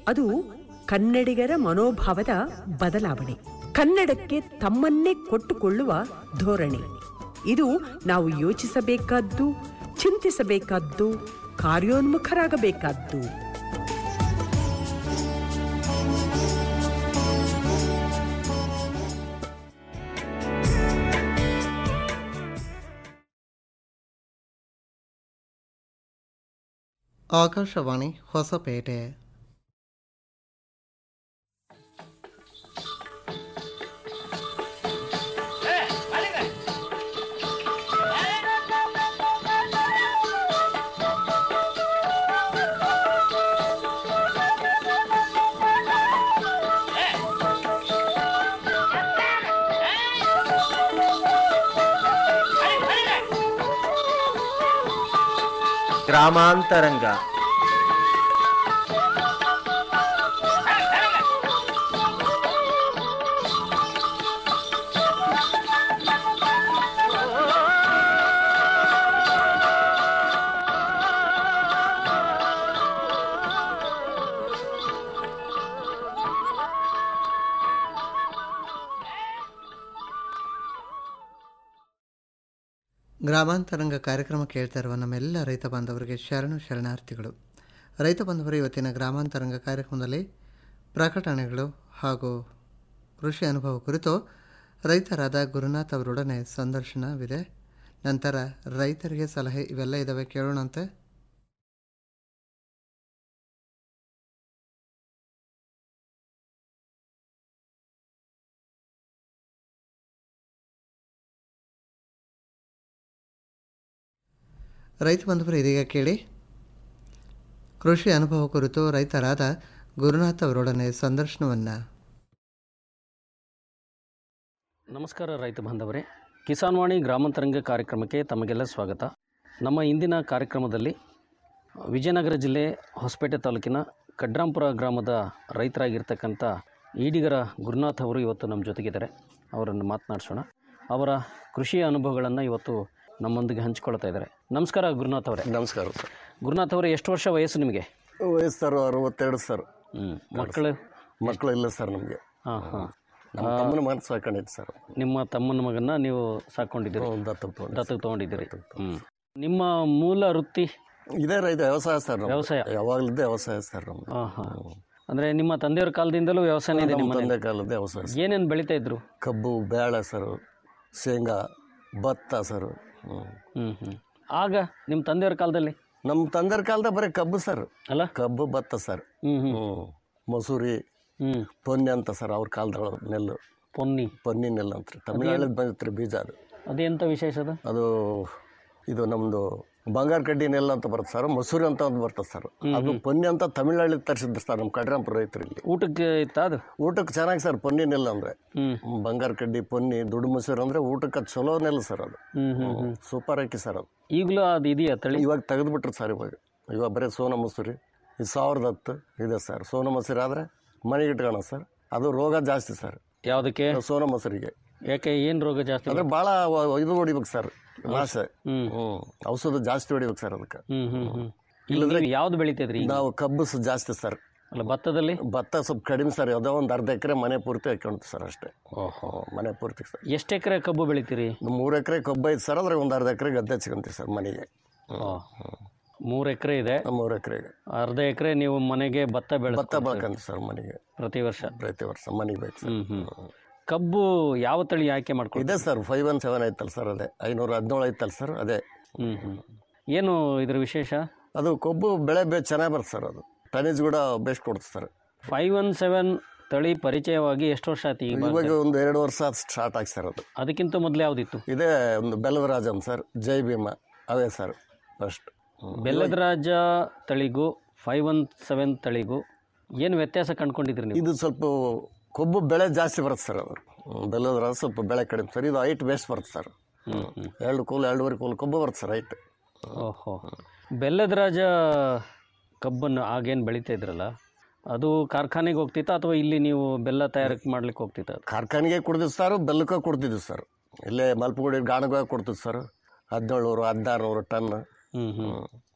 ಅದು ಕನ್ನಡಿಗರ ಮನೋಭಾವದ ಬದಲಾವಣೆ ಕನ್ನಡಕ್ಕೆ ತಮ್ಮನ್ನೇ ಕೊಟ್ಟುಕೊಳ್ಳುವ ಧೋರಣೆ ಇದು ನಾವು ಯೋಚಿಸಬೇಕಾದ್ದು ಚಿಂತಿಸಬೇಕಾದ್ದು ಕಾರ್ಯೋನ್ಮುಖರಾಗಬೇಕಾದ್ದು ಆಕಾಶವಾಣಿ ಹೊಸಪೇಟೆ ಗ್ರಾಮಾಂತರಂಗ ಗ್ರಾಮಾಂತರಂಗ ಕಾರ್ಯಕ್ರಮ ಕೇಳ್ತಾ ಇರುವ ನಮ್ಮೆಲ್ಲ ರೈತ ಬಾಂಧವರಿಗೆ ಶರಣು ಶರಣಾರ್ಥಿಗಳು ರೈತ ಬಾಂಧವರು ಇವತ್ತಿನ ಗ್ರಾಮಾಂತರಂಗ ಕಾರ್ಯಕ್ರಮದಲ್ಲಿ ಪ್ರಕಟಣೆಗಳು ಹಾಗೂ ಕೃಷಿ ಅನುಭವ ಕುರಿತು ರೈತರಾದ ಗುರುನಾಥ್ ಅವರೊಡನೆ ಸಂದರ್ಶನವಿದೆ ನಂತರ ರೈತರಿಗೆ ಸಲಹೆ ಇವೆಲ್ಲ ಇದ್ದಾವೆ ಕೇಳೋಣಂತೆ ರೈತ ಬಂಧುವರು ಇದೀಗ ಕೇಳಿ ಕೃಷಿ ಅನುಭವ ಕುರಿತು ರೈತರಾದ ಗುರುನಾಥ್ ಅವರೊಡನೆ ಸಂದರ್ಶನವನ್ನು ನಮಸ್ಕಾರ ರೈತ ಬಾಂಧವರೇ ಕಿಸಾನ್ ವಾಣಿ ಗ್ರಾಮಾಂತರಂಗ ಕಾರ್ಯಕ್ರಮಕ್ಕೆ ತಮಗೆಲ್ಲ ಸ್ವಾಗತ ನಮ್ಮ ಇಂದಿನ ಕಾರ್ಯಕ್ರಮದಲ್ಲಿ ವಿಜಯನಗರ ಜಿಲ್ಲೆ ಹೊಸಪೇಟೆ ತಾಲೂಕಿನ ಕಡ್ರಾಂಪುರ ಗ್ರಾಮದ ರೈತರಾಗಿರ್ತಕ್ಕಂಥ ಈಡಿಗರ ಗುರುನಾಥ್ ಅವರು ಇವತ್ತು ನಮ್ಮ ಜೊತೆಗಿದ್ದಾರೆ ಅವರನ್ನು ಮಾತನಾಡಿಸೋಣ ಅವರ ಕೃಷಿ ಅನುಭವಗಳನ್ನು ಇವತ್ತು ನಮ್ಮೊಂದಿಗೆ ಹಂಚಿಕೊಳ್ತಾ ಇದ್ದಾರೆ ನಮಸ್ಕಾರ ಗುರುನಾಥ್ ಅವರೇ ನಮಸ್ಕಾರ ಸರ್ ಗುರುನಾಥ್ ಅವರೇ ಎಷ್ಟು ವರ್ಷ ವಯಸ್ಸು ನಿಮಗೆ ವಯಸ್ಸು ಸರ್ ಅರವತ್ತೆರಡು ಸರ್ ಹ್ಞೂ ಮಕ್ಕಳು ಮಕ್ಕಳು ಇಲ್ಲ ಸರ್ ನಮಗೆ ಹಾಂ ಹಾಂ ನಮ್ಮ ತಮ್ಮನ ಮನಸ್ಸು ಸಾಕೊಂಡಿದ್ದು ಸರ್ ನಿಮ್ಮ ತಮ್ಮನ ಮಗನ್ನ ನೀವು ಸಾಕೊಂಡಿದ್ದೀರಿ ಒಂದು ದತ್ತು ತಗೊಂಡು ದತ್ತಕ್ಕೆ ತೊಗೊಂಡಿದ್ದೀರಿ ಹ್ಞೂ ನಿಮ್ಮ ಮೂಲ ವೃತ್ತಿ ಇದೇ ರೈತ ವ್ಯವಸಾಯ ಸರ್ ನಮ್ದು. ವ್ಯವಸಾಯ. ಯಾವಾಗಲಿದ್ದೆ ವ್ಯವಸಾಯ ಸರ್ ನಮ್ದು ಹಾಂ ಹಾಂ ಅಂದರೆ ನಿಮ್ಮ ತಂದೆಯವ್ರ ಕಾಲದಿಂದಲೂ ವ್ಯವಸಾಯನೇ ಇದೆ ನಮ್ಮ ನಿಮ್ಮ ತಂದೆ ಕಾಲದ ವ್ಯವಸಾಯ ಸರ್. ಏನೇನು ಬೆಳೀತಾ ಇದ್ರು ಕಬ್ಬು ಬೇಳೆ ಸರ್ ಶೇಂಗಾ ಭತ್ತ ಸರ್ ಹ್ಞೂ ಹ್ಞೂ ಹ್ಞೂ ಆಗ ನಿಮ್ಮ ತಂದೆಯವ್ರ ಕಾಲದಲ್ಲಿ ನಮ್ಮ ತಂದೆಯ ಕಾಲದ ಬರೀ ಕಬ್ಬು ಸರ್ ಅಲ್ಲ ಕಬ್ಬು ಭತ್ತ ಸರ್ ಹ್ಞೂ ಹ್ಞೂ ಹ್ಞೂ ಮಸೂರಿ ಹ್ಞೂ ಪೊನ್ನೆ ಅಂತ ಸರ್ ಅವ್ರ ಕಾಲದೊಳಗೆ ನೆಲ್ಲು ಪೊನ್ನಿ ಪೊನ್ನಿ ನೆಲ್ಲು ಅಂತ್ರಿ ತಮಿಳ್ನಾಡಿಗೆ ಬಂದಿತ್ತು ಬೀಜ ಅದು ಅದೆಂಥ ವಿಶೇಷ ಅದು ಅದು ಇದು ನಮ್ಮದು ಬಂಗಾರ ಕಡ್ಡಿ ನೆಲ್ಲ ಅಂತ ಬರುತ್ತೆ ಸರ್ ಮಸೂರಿ ಅಂತ ಒಂದು ಬರ್ತದೆ ಸರ್ ಅದು ಪೊನ್ನಿ ಅಂತ ತಮಿಳ್ನಾಡಿಗೆ ತರಿಸಿದ್ರು ಸರ್ ನಮ್ಮ ಕಡ್ರಾಂಪುರ ರೈತರಲ್ಲಿ ಊಟಕ್ಕೆ ಇತ್ತ ಅದು ಊಟಕ್ಕೆ ಚೆನ್ನಾಗಿ ಸರ್ ಪೊನ್ನಿ ನೆಲ್ಲ ಅಂದರೆ ಹ್ಞೂ ಬಂಗಾರ ಕಡ್ಡಿ ಪೊನ್ನಿ ದುಡ್ಡು ಮಸೂರಿ ಅಂದರೆ ಊಟಕ್ಕೆ ಅದು ಚಲೋ ನೆಲ್ಲ ಸರ್ ಅದು ಹ್ಞೂ ಹ್ಞೂ ಹ್ಞೂ ಸೂಪರ್ ಹಾಕಿ ಸರ್ ಅದು ಈಗಲೂ ಅದು ಇದೆಯಾ ತಳಿ ಇವಾಗ ತೆಗೆದುಬಿಟ್ರು ಸರ್ ಇವಾಗ ಇವಾಗ ಬರೀ ಸೋನ ಮಸೂರಿ ಇದು ಸಾವಿರದ ಹತ್ತು ಇದೆ ಸರ್ ಸೋನ ಮಸೂರಿ ಆದರೆ ಮನೆಗೆ ಇಟ್ಕೋಣ ಸರ್ ಅದು ರೋಗ ಜಾಸ್ತಿ ಸರ್ ಯಾವುದಕ್ಕೆ ಸೋನ ಮಸೂರಿಗೆ ಯಾಕೆ ಏನು ರೋಗ ಜಾಸ್ತಿ ಅಂದರೆ ಭಾಳ ಇದು ಹೊಡಿಬೇಕು ಸರ್ ನಾಶ ಹ್ಞೂ ಹ್ಞೂ ಔಷಧ ಜಾಸ್ತಿ ಹೊಡಿಬೇಕು ಸರ್ ಅದಕ್ಕೆ ಹ್ಞೂ ಹ್ಞೂ ಹ್ಞೂ ಇಲ್ಲದ್ರೆ ಯಾವ್ದು ಬೆಳೀತದ್ರಿ ಈಗ ನಾವು ಕಬ್ಬು ಸ- ಜಾಸ್ತಿ ಸರ್ ಅಲ್ಲ ಭತ್ತದಲ್ಲಿ ಭತ್ತ ಸ್ವಲ್ಪ ಕಡಿಮೆ ಸರ್ ಯಾವುದೋ ಒಂದು ಅರ್ಧ ಎಕರೆ ಮನೆ ಪೂರ್ತಿ ಹಾಕ್ಕೊಂತು ಸರ್ ಅಷ್ಟೇ ಓಹೋ ಮನೆ ಪೂರ್ತಿ ಸರ್ ಎಷ್ಟು ಎಕರೆ ಕಬ್ಬು ಬೆಳಿತೀರಿ ಮೂರು ಎಕರೆ ಕಬ್ಬು ಐತೆ ಸರ್ ಅದ್ರಾಗ ಒಂದು ಅರ್ಧ ಎಕರೆ ಗದ್ದೆ ಹಚ್ಕೊಂತೀವಿ ಸರ್ ಮನೆಗೆ ಮೂರು ಎಕರೆ ಇದೆ ಮೂರು ಎಕರೆಗೆ ಅರ್ಧ ಎಕರೆ ನೀವು ಮನೆಗೆ ಭತ್ತ ಬೆಳೆ ಭತ್ತ ಬೆಳ್ಕೊಂತೀವಿ ಸರ್ ಮನೆಗೆ ಪ್ರತಿ ವರ್ಷ ಪ್ರತಿ ವರ್ಷ ಮನೆಗೆ ಬೇಕು ಸರ್ ಹ್ಞೂ ಹ್ಞೂ ಕಬ್ಬು ಯಾವ ತಳಿ ಆಯ್ಕೆ ಮಾಡ್ಕೊಂಡು ಇದೆ ಸರ್ ಫೈವ್ ಒನ್ ಸೆವೆನ್ ಐತಲ್ಲ ಸರ್ ಅದೇ ಐನೂರ ಹದಿನೇಳು ಐತಲ್ಲ ಸರ್ ಅದೇ ಹ್ಞೂ ಹ್ಞೂ ಏನು ಇದ್ರ ವಿಶೇಷ ಅದು ಕೊಬ್ಬು ಬೆಳೆ ಬೇ ಚೆನ್ನಾಗಿ ಬರುತ್ತೆ ಸರ್ ಅದು ಟನೇಜ್ ಕೂಡ ಬೆಸ್ಟ್ ಕೊಡುತ್ತೆ ಸರ್ ಫೈವ್ ಒನ್ ಸೆವೆನ್ ತಳಿ ಪರಿಚಯವಾಗಿ ಎಷ್ಟು ವರ್ಷ ಆಯ್ತು ಈಗ ಇವಾಗ ಒಂದು ಎರಡು ವರ್ಷ ಸ್ಟಾರ್ಟ್ ಆಗಿ ಸರ್ ಅದು ಅದಕ್ಕಿಂತ ಮೊದಲು ಯಾವುದಿತ್ತು ಇದೇ ಒಂದು ಬೆಲ್ಲದ ರಾಜನ್ ಸರ್ ಜೈ ಭೀಮ ಅವೇ ಸರ್ ಫಸ್ಟ್ ಬೆಲ್ಲದ ರಾಜ ತಳಿಗೂ ಫೈವ್ ಒನ್ ಸೆವೆನ್ ತಳಿಗೂ ಏನು ವ್ಯತ್ಯಾಸ ಕಂಡ್ಕೊಂಡಿದ್ರಿ ನೀವು ಇದು ಸ್ವಲ್ಪ ಕೊಬ್ಬು ಬೆಳೆ ಜಾಸ್ತಿ ಬರುತ್ತೆ ಸರ್ ಅದು ಹ್ಮ್, ಬೆಲ್ಲದ ರಸ ಸ್ವಲ್ಪ ಬೆಳೆ ಕಡಿಮೆ ಸರ್ ಇದು ಹೈಟ್ ಬೇಸ್ ಬರುತ್ತೆ ಸರ್ ಹ್ಞೂ ಹ್ಞೂ ಎರಡು ಕೂಲ್ ಎರಡೂವರೆ ಕೂಲ್ ಕೊಬ್ಬು ಬರುತ್ತೆ ಸರ್ ಹೈಟ್ ಓಹೋ ಬೆಲ್ಲದ ರಾಜ ಕಬ್ಬನ್ನು ಆಗೇನು ಬೆಳೀತಾ ಇದ್ರಲ್ಲ ಅದು ಕಾರ್ಖಾನೆಗೆ ಹೋಗ್ತಿತ್ತಾ ಅಥವಾ ಇಲ್ಲಿ ನೀವು ಬೆಲ್ಲ ತಯಾರಿಕೆ ಮಾಡ್ಲಿಕ್ಕೆ ಹೋಗ್ತಿತ್ತ ಅದು ಕಾರ್ಖಾನೆಗೆ ಕೊಡ್ತಿದ್ದು ಸರ್ ಬೆಲ್ಲಕ್ಕೆ ಕೊಡ್ತಿದ್ವಿ ಸರ್ ಇಲ್ಲೇ ಮಲ್ಪಗುಡಿ ಗಾಣಗ ಕೊಡ್ತಿದ್ದು ಸರ್ ಹದಿನೇಳು ನೂರು ಹದಿನಾರು ನೂರು ಟನ್ ಹ್ಞೂ ಹ್ಞೂ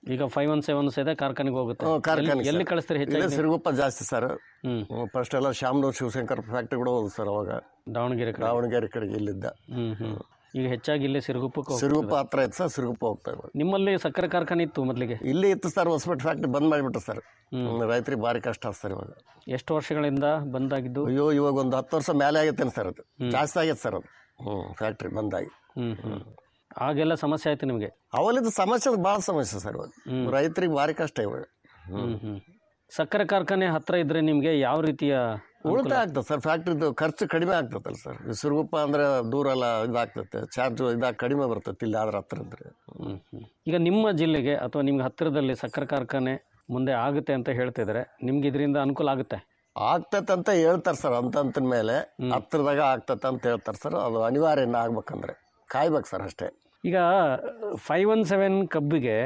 ಈಗ ಫೈವ್ ಒನ್ ಸೆವೆನ್ ಸಹಿತ ಕಾರ್ಖಾನೆಗೆ ಹೋಗುತ್ತೆ ಹ್ಮ್, ಕಾರ್ಖಾನೆ ಎಲ್ಲಿ- ಎಲ್ಲಿ ಸರ್. ಕಳಿಸ್ತೀರಿ ಇಲ್ಲೇ ಹೆಚ್ಚಾಗಿ ಸಿರುಗುಪ್ಪ ಜಾಸ್ತಿ ಸರ್ ಹ್ಞೂ ಫಸ್ಟ್ ಎಲ್ಲ ಶಾಮನೂರು ಶಿವಶಂಕರ್ ಫ್ಯಾಕ್ಟ್ರಿ ಕೂಡ ಹೋದ್ ಸರ್ ಅವಾಗ ದಾವಣಗೆರೆ ಕಡೆ ದಾವಣಗೆರೆ ಕಡೆಗೆ ಇಲ್ಲಿದ್ದ ಹ್ಮ್ ಹ್ಮ್ ಈಗ ಹೆಚ್ಚಾಗಿ ಇಲ್ಲೇ ಸಿರುಗುಪ್ಪಕ್ಕೆ ಹೋಗ್ತದೆ. ಸಿರುಗುಪ್ಪ ಹತ್ರ ಇತ್ತು ಸರ್ ಸಿರುಗುಪ್ಪ ಹೋಗ್ತಾ ಇವಾಗ ನಿಮ್ಮಲ್ಲಿ ಸಕ್ಕರೆ ಕಾರ್ಖಾನೆ ಇತ್ತು ಮೊದಲಿಗೆ ಇಲ್ಲಿ ಇತ್ತು ಸರ್ ಹೊಸಪೇಟೆ ಫ್ಯಾಕ್ಟ್ರಿ ಬಂದ್ ಮಾಡಿಬಿಟ್ಟು ಸರ್ ರೈತರಿಗೆ ಭಾರಿ ಕಷ್ಟ ಸರ್ ಇವಾಗ ಎಷ್ಟು ವರ್ಷಗಳಿಂದ ಬಂದಾಗಿದ್ದು ಅಯ್ಯೋ ಇವಾಗ ಒಂದು ಹತ್ತು ವರ್ಷ ಮೇಲೆ ಆಗೈತೇನೆ ಸರ್ ಅದು ಜಾಸ್ತಿ ಆಗೈತೆ ಸರ್ ಅದು ಹ್ಞೂ ಫ್ಯಾಕ್ಟ್ರಿ ಬಂದಾಗಿ ಹ್ಮ್ ಹ್ಮ್ ಆಗೆಲ್ಲ ಸಮಸ್ಯೆ ಆಯ್ತು ನಿಮಗೆ ಅವಲಿದ್ದು ಸಮಸ್ಯೆ ಭಾಳ ಸಮಸ್ಯೆ ಸರ್ ಇವಾಗ ರೈತರಿಗೆ ಭಾರಿ ಕಷ್ಟ ಇವಾಗ ಹ್ಮ್ ಹ್ಮ್ ಸಕ್ಕರೆ ಕಾರ್ಖಾನೆ ಹತ್ರ ಇದ್ರೆ ನಿಮಗೆ ಯಾವ ರೀತಿಯ ಉಳಿತಾಯ ಆಗ್ತದೆ ಸರ್ ಫ್ಯಾಕ್ಟ್ರಿದು ಖರ್ಚು ಕಡಿಮೆ ಆಗ್ತದಲ್ಲ ಸರ್ ಈ ಸಿರುಗುಪ್ಪ ಅಂದ್ರೆ ದೂರ ಎಲ್ಲ ಇದಾಗ್ತದೆ ಚಾರ್ಜ್ ಇದಾಗ ಕಡಿಮೆ ಬರ್ತದೆ ಇಲ್ಲಿ ಆದ್ರೆ ಹತ್ರ ಇದ್ರೆ ಹ್ಮ್ ಹ್ಮ್. ಈಗ ನಿಮ್ಮ ಜಿಲ್ಲೆಗೆ ಅಥವಾ ನಿಮ್ಗೆ ಹತ್ತಿರದಲ್ಲಿ ಸಕ್ಕರೆ ಕಾರ್ಖಾನೆ ಮುಂದೆ ಆಗುತ್ತೆ ಅಂತ ಹೇಳ್ತಿದ್ರೆ ನಿಮ್ಗೆ ಇದರಿಂದ ಅನುಕೂಲ ಆಗುತ್ತೆ ಆಗ್ತತೆ ಅಂತ ಹೇಳ್ತಾರೆ ಸರ್ ಅಂತಂತನ ಮೇಲೆ ಹತ್ರದಾಗ ಆಗ್ತತೆ ಅಂತ ಹೇಳ್ತಾರೆ ಸರ್ ಅದು ಅನಿವಾರ್ಯ ಇನ್ನು ಆಗ್ಬೇಕಂದ್ರೆ ಕಾಯ್ಬೇಕು ಸರ್ ಅಷ್ಟೇ ಈಗ ಫೈವ್ ಒನ್ ಸೆವೆನ್ ಕಬ್ಬಿಗೆ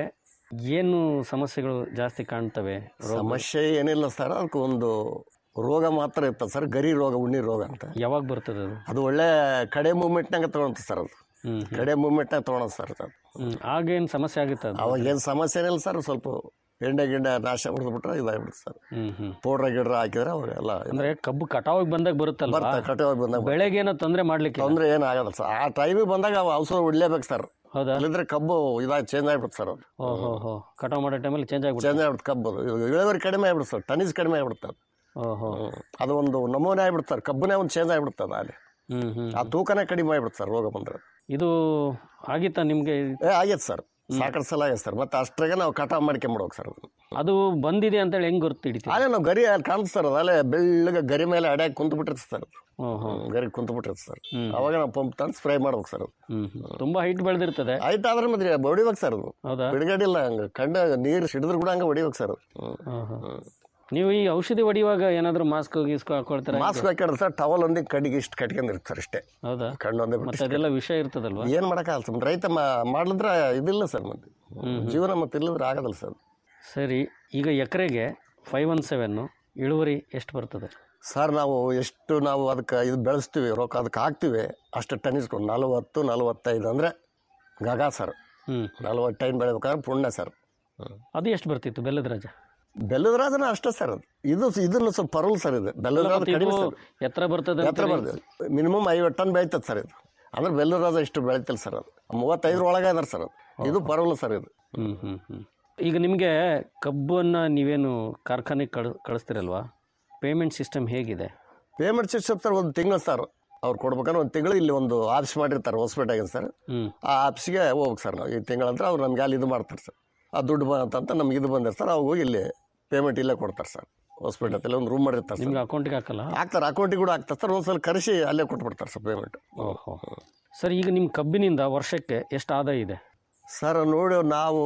ಏನು ಸಮಸ್ಯೆಗಳು ಜಾಸ್ತಿ ಕಾಣ್ತವೆ ರೋಗ ಸಮಸ್ಯೆ ಏನಿಲ್ಲ ಸರ್ ಅದಕ್ಕೆ ಒಂದು ರೋಗ ಮಾತ್ರ ಇರ್ತದೆ ಸರ್ ಗರಿ ರೋಗ ಉಣ್ಣಿ ರೋಗ ಅಂತ ಯಾವಾಗ ಬರ್ತದೆ ಅದು ಅದು ಒಳ್ಳೆ ಕಡೆ ಮೂಮೆಂಟ್ನಾಗ ತೊಗೊಳುತ್ತೆ ಸರ್ ಅದು ಹ್ಮ್ ಕಡೆ ಮೂಮೆಂಟ್ನಾಗ ತೊಗೊಳೋದು ಸರ್ ಅದು ಹ್ಮ್ ಆಗೇನು ಸಮಸ್ಯೆ ಆಗುತ್ತೆ ಅದು ಅವಾಗ ಏನು ಸಮಸ್ಯೆ ಏನಿಲ್ಲ ಸರ್ ಸ್ವಲ್ಪ ಎಂಡೆ ಗಿಂಡೆ ನಾಶ ಹೊಡೆದ್ಬಿಟ್ರೆ ಇದಾಗ್ಬಿಡುತ್ತೆ ಸರ್ ಹ್ಮ್ ಹ್ಮ್ ಪೌಡ್ರ ಗಿಡ್ರ ಹಾಕಿದ್ರೆ ಅವಾಗೆಲ್ಲ ಅಂದ್ರೆ ಕಬ್ಬು ಕಟಾವಿಗೆ ಬಂದಾಗ ಬರುತ್ತಲ್ವಾ ಬರ್ತಾ ಕಟಾವಾಗಿ ಬಂದಾಗ ಬೆಳೆಗೇನೋ ತೊಂದರೆ ಮಾಡ್ಲಿಕ್ಕೆ ತೊಂದರೆ ಏನಾಗಲ್ಲ ಸರ್ ಆ ಟೈಮಿಗೆ ಬಂದಾಗ ಅವು ಔಷಧ ಹೊಡ್ಲೇಬೇಕು ಸರ್ ಹೌದಾ ಅಲ್ಲಿದ್ರೆ ಕಬ್ಬು ಇದಾಗಿ ಚೇಂಜ್ ಆಗ್ಬಿಡುತ್ತೆ ಸರ್ ಅದು ಓ ಹೋ ಹೋ ಕಟಾವ್ ಮಾಡೋ ಟೈಮಲ್ಲಿ ಚೇಂಜ್ ಆಗ್ಬಿಡುತ್ತೆ ಚೇಂಜ್ ಆಗ್ಬಿಡುತ್ತೆ ಕಬ್ಬು ಅದು. ಇಳುವರಿ ಕಡಿಮೆ ಆಗ್ಬಿಡುತ್ತೆ ಸರ್ ಟನೀಸ್ ಕಡಿಮೆ ಆಗ್ಬಿಡುತ್ತೆ ಅದು ಓಹೋ ಹ್ಮ್. ಅದು ಒಂದು ನಮೂನೆ ಆಗ್ಬಿಡುತ್ತೆ ಸರ್ ಕಬ್ಬನೇ ಒಂದು ಚೇಂಜ್ ಆಗ್ಬಿಡುತ್ತೆ ಅದು ಅಲ್ಲಿ ಹ್ಮ್ ಹ್ಮ್ ಆ ತೂಕನೇ ಕಡಿಮೆ ಆಗ್ಬಿಡುತ್ತೆ ಸರ್ ರೋಗ ಬಂದ್ರೆ ಇದು ಆಗಿತ್ತಾ ನಿಮ್ಗೆ ಏ ಆಗೈತೆ ಸರ್ ಸಾಕಷ್ಟು ಸಲ ಆಗೈತೆ ಸರ್ ಮತ್ತೆ ಅಷ್ಟ್ರಾಗೆ ನಾವು ಕಟಾವು ಮಾಡ್ಕೊಂಬಿಡ್ಬೇಕು ಸರ್ ಅದನ್ನ ಅದು ಬಂದಿದೆ ಅಂತೇಳಿ ಹೆಂಗ್ ಗೊತ್ತು ಹಿಡಿತೀವಿ ಅಲ್ಲೇ ನಾವು ಗರಿ ಅಲ್ಲಿ ಕಾಣಿಸ್ತು ಸರ್ ಅದು ಅಲ್ಲೇ ಬೆಳ್ಳಗೆ ಗರಿ ಮೇಲೆ ಅಡ್ಯಾಗಿ ಕುಂತು ಬಿಟ್ಟಿರ್ತದೆ ಸರ್ ಅದು. ಓಹೋ ಹ್ಮ್, ಗರಿ ಕುಂತು ಬಿಟ್ಟಿರ್ತದೆ ಸರ್ ಅವಾಗ ನಾವು ಪಂಪ್ ತಂದು ಸ್ಪ್ರೇ ಮಾಡ್ಬೇಕು ಸರ್ ಅದು ಹ್ಮ್ ಹ್ಮ್. ತುಂಬಾ ಹೈಟ್ ಬೆಳೆದಿರ್ತದೆ ಆಯ್ತು ಆದ್ರೆ ಮತ್ತೆ ಹೊಡಿಬೇಕು ಸರ್ ಅದು ಹೌದಾ ಬಿಡುಗಡಿಲ್ಲ ಹಂಗೆ ಕಂಡ ನೀರು ಸಿಡಿದ್ರು ಕೂಡ ಹಂಗೆ ಹೊಡಿಬೇಕು ಸರ್ ಅದು ಓಹೋ. ನೀವು ಈ ಔಷಧಿ ಹೊಡಿಯುವಾಗ ಏನಾದ್ರು ಮಾಸ್ಕ್ ಗೀಸ್ಕ್ ಹಾಕೊಳ್ತೀರಾ ಮಾಸ್ಕ್ ಹಾಕಿದ್ರೆ ಸರ್ ಟವಲ್ ಒಂದೇ ಕಡಿಗೆ ಇಷ್ಟು ಕಟ್ಕೊಂಡಿರುತ್ತೆ ಸರ್ ಇಷ್ಟೇ ಹೌದಾ ಕಣ್ಣು ಒಂದೇ ಮತ್ತೆ ಬಿಟ್ಟು ಅದೆಲ್ಲ ವಿಷಯ ಇರ್ತದಲ್ವಾ ಏನು ಮಾಡೋಕ್ಕಾಗಲ್ಲ ಸರ್ ರೈತ ಮಾ- ಮಾಡಿದ್ರೆ ಇದಿಲ್ಲ ಸರ್ ಮತ್ತೆ ಜೀವನ ಮತ್ತೆ ಇಲ್ಲದ್ರೆ ಆಗೋದಿಲ್ಲ ಸರ್ ಸರಿ ಈಗ ಎಕರೆಗೆ ಫೈವ್ ಒನ್ ಸೆವೆನ್ನು ಇಳುವರಿ ಎಷ್ಟು ಬರ್ತದೆ ಸರ್ ನಾವು ಎಷ್ಟು ನಾವು ಅದಕ್ಕೆ ಇದು ಬೆಳೆಸ್ತೀವಿ ರೊಕ್ಕ ಅದಕ್ಕೆ ಹಾಕ್ತೀವಿ ಅಷ್ಟು ಟನ್ ಇಸ್ಕೊಂಡು ನಲವತ್ತು ನಲವತ್ತೈದು ಅಂದರೆ ಗಗ ಸರ್ ಹ್ಮ್ ನಲವತ್ತು ಟೈನ್ ಬೆಳಿಬೇಕಾದ್ರೆ ಪುಣ್ಯ ಸರ್ ಅದು ಎಷ್ಟು ಬರ್ತಿತ್ತು ಬೆಲ್ಲದ ರಾಜ ಬೆಲ್ಲದ ರಾಜನ ಅಷ್ಟೇ ಸರ್ ಅದು ಇದು ಇದನ್ನು ಸ್ವಲ್ಪ ಪರಲ್ ಸರ್ ಇದು ಬೆಲ್ಲದ ರಾಜ ಮತ್ತೆ ಕಡಿಮೆ ಇದು ಸರ್ ಎತ್ತರ ಬರ್ತದೆ ಎತ್ತರ ಬರ್ತದೆ ಮಿನಿಮಮ್ ಐವತ್ತು ಟನ್ ಬೆಳಿತದೆ ಸರ್ ಇದು ಅಂದ್ರೆ ಬೆಲ್ಲದ ರಾಜ ಇಷ್ಟು ಬೆಳಿತಿಲ್ಲ ಸರ್ ಅದು ಮೂವತ್ತೈದರ ಒಳಗೆ ಅದಾರ ಸರ್ ಅದು ಇದು ಪರವಲ್ಲ ಸರ್ ಇದು ಹ್ಮ್ ಹ್ಮ್ ಹ್ಮ್ ಈಗ ನಿಮಗೆ ಕಬ್ಬನ್ನು ನೀವೇನು ಕಾರ್ಖಾನೆಗೆ ಕಳ್ ಕಳಿಸ್ತಿರಲ್ವಾ ಪೇಮೆಂಟ್ ಸಿಸ್ಟಮ್ ಹೇಗಿದೆ ಪೇಮೆಂಟ್ ಸಿಸ್ಟಮ್ ಸರ್ ಒಂದು ತಿಂಗಳು ಸರ್ ಅವ್ರು ಕೊಡ್ಬೇಕಂದ್ರೆ ಒಂದು ತಿಂಗಳು ಇಲ್ಲಿ ಒಂದು ಆಫೀಸ್ ಮಾಡಿರ್ತಾರೆ ಹೊಸಪೇಟೆಗೆ ಸರ್ ಹ್ಮ್ ಆ ಆಫೀಸ್ಗೆ ಹೋಗ್ಬೇಕು ಸರ್ ನಾವು ಈ ತಿಂಗಳಂದ್ರೆ ಅವ್ರು ನಮ್ಗೆ ಅಲ್ಲಿ ಇದು ಮಾಡ್ತಾರೆ ಸರ್ ಆ ದುಡ್ಡು ಬಂತಂತ ನಮ್ಗೆ ಇದು ಬಂದಿರ್ತಾರೆ ಅವು ಹೋಗಿ ಇಲ್ಲಿ ಪೇಮೆಂಟ್ ಇಲ್ಲೇ ಕೊಡ್ತಾರೆ ಸರ್ ಹೊಸಪೇಟೆಲ್ಲಿ ಒಂದು ರೂಮ್ ಮಾಡಿರ್ತಾರೆ ಸರ್ ನಿಮ್ಗೆ ಅಕೌಂಟಿಗೆ ಹಾಕಲ್ಲ ಹಾಕ್ತಾರೆ ಅಕೌಂಟಿಗೆ ಕೂಡ ಹಾಕ್ತಾರೆ ಸರ್ ಒಂದ್ಸಲ ಕರೆಸಿ ಅಲ್ಲೇ ಕೊಟ್ಬಿಡ್ತಾರೆ ಸರ್ ಪೇಮೆಂಟ್ ಓಹೋ ಸರ್ ಈಗ ನಿಮ್ಮ ಕಬ್ಬಿನಿಂದ ವರ್ಷಕ್ಕೆ ಎಷ್ಟು ಆದಾಯ ಇದೆ ಸರ್ ನೋಡಿ ನಾವು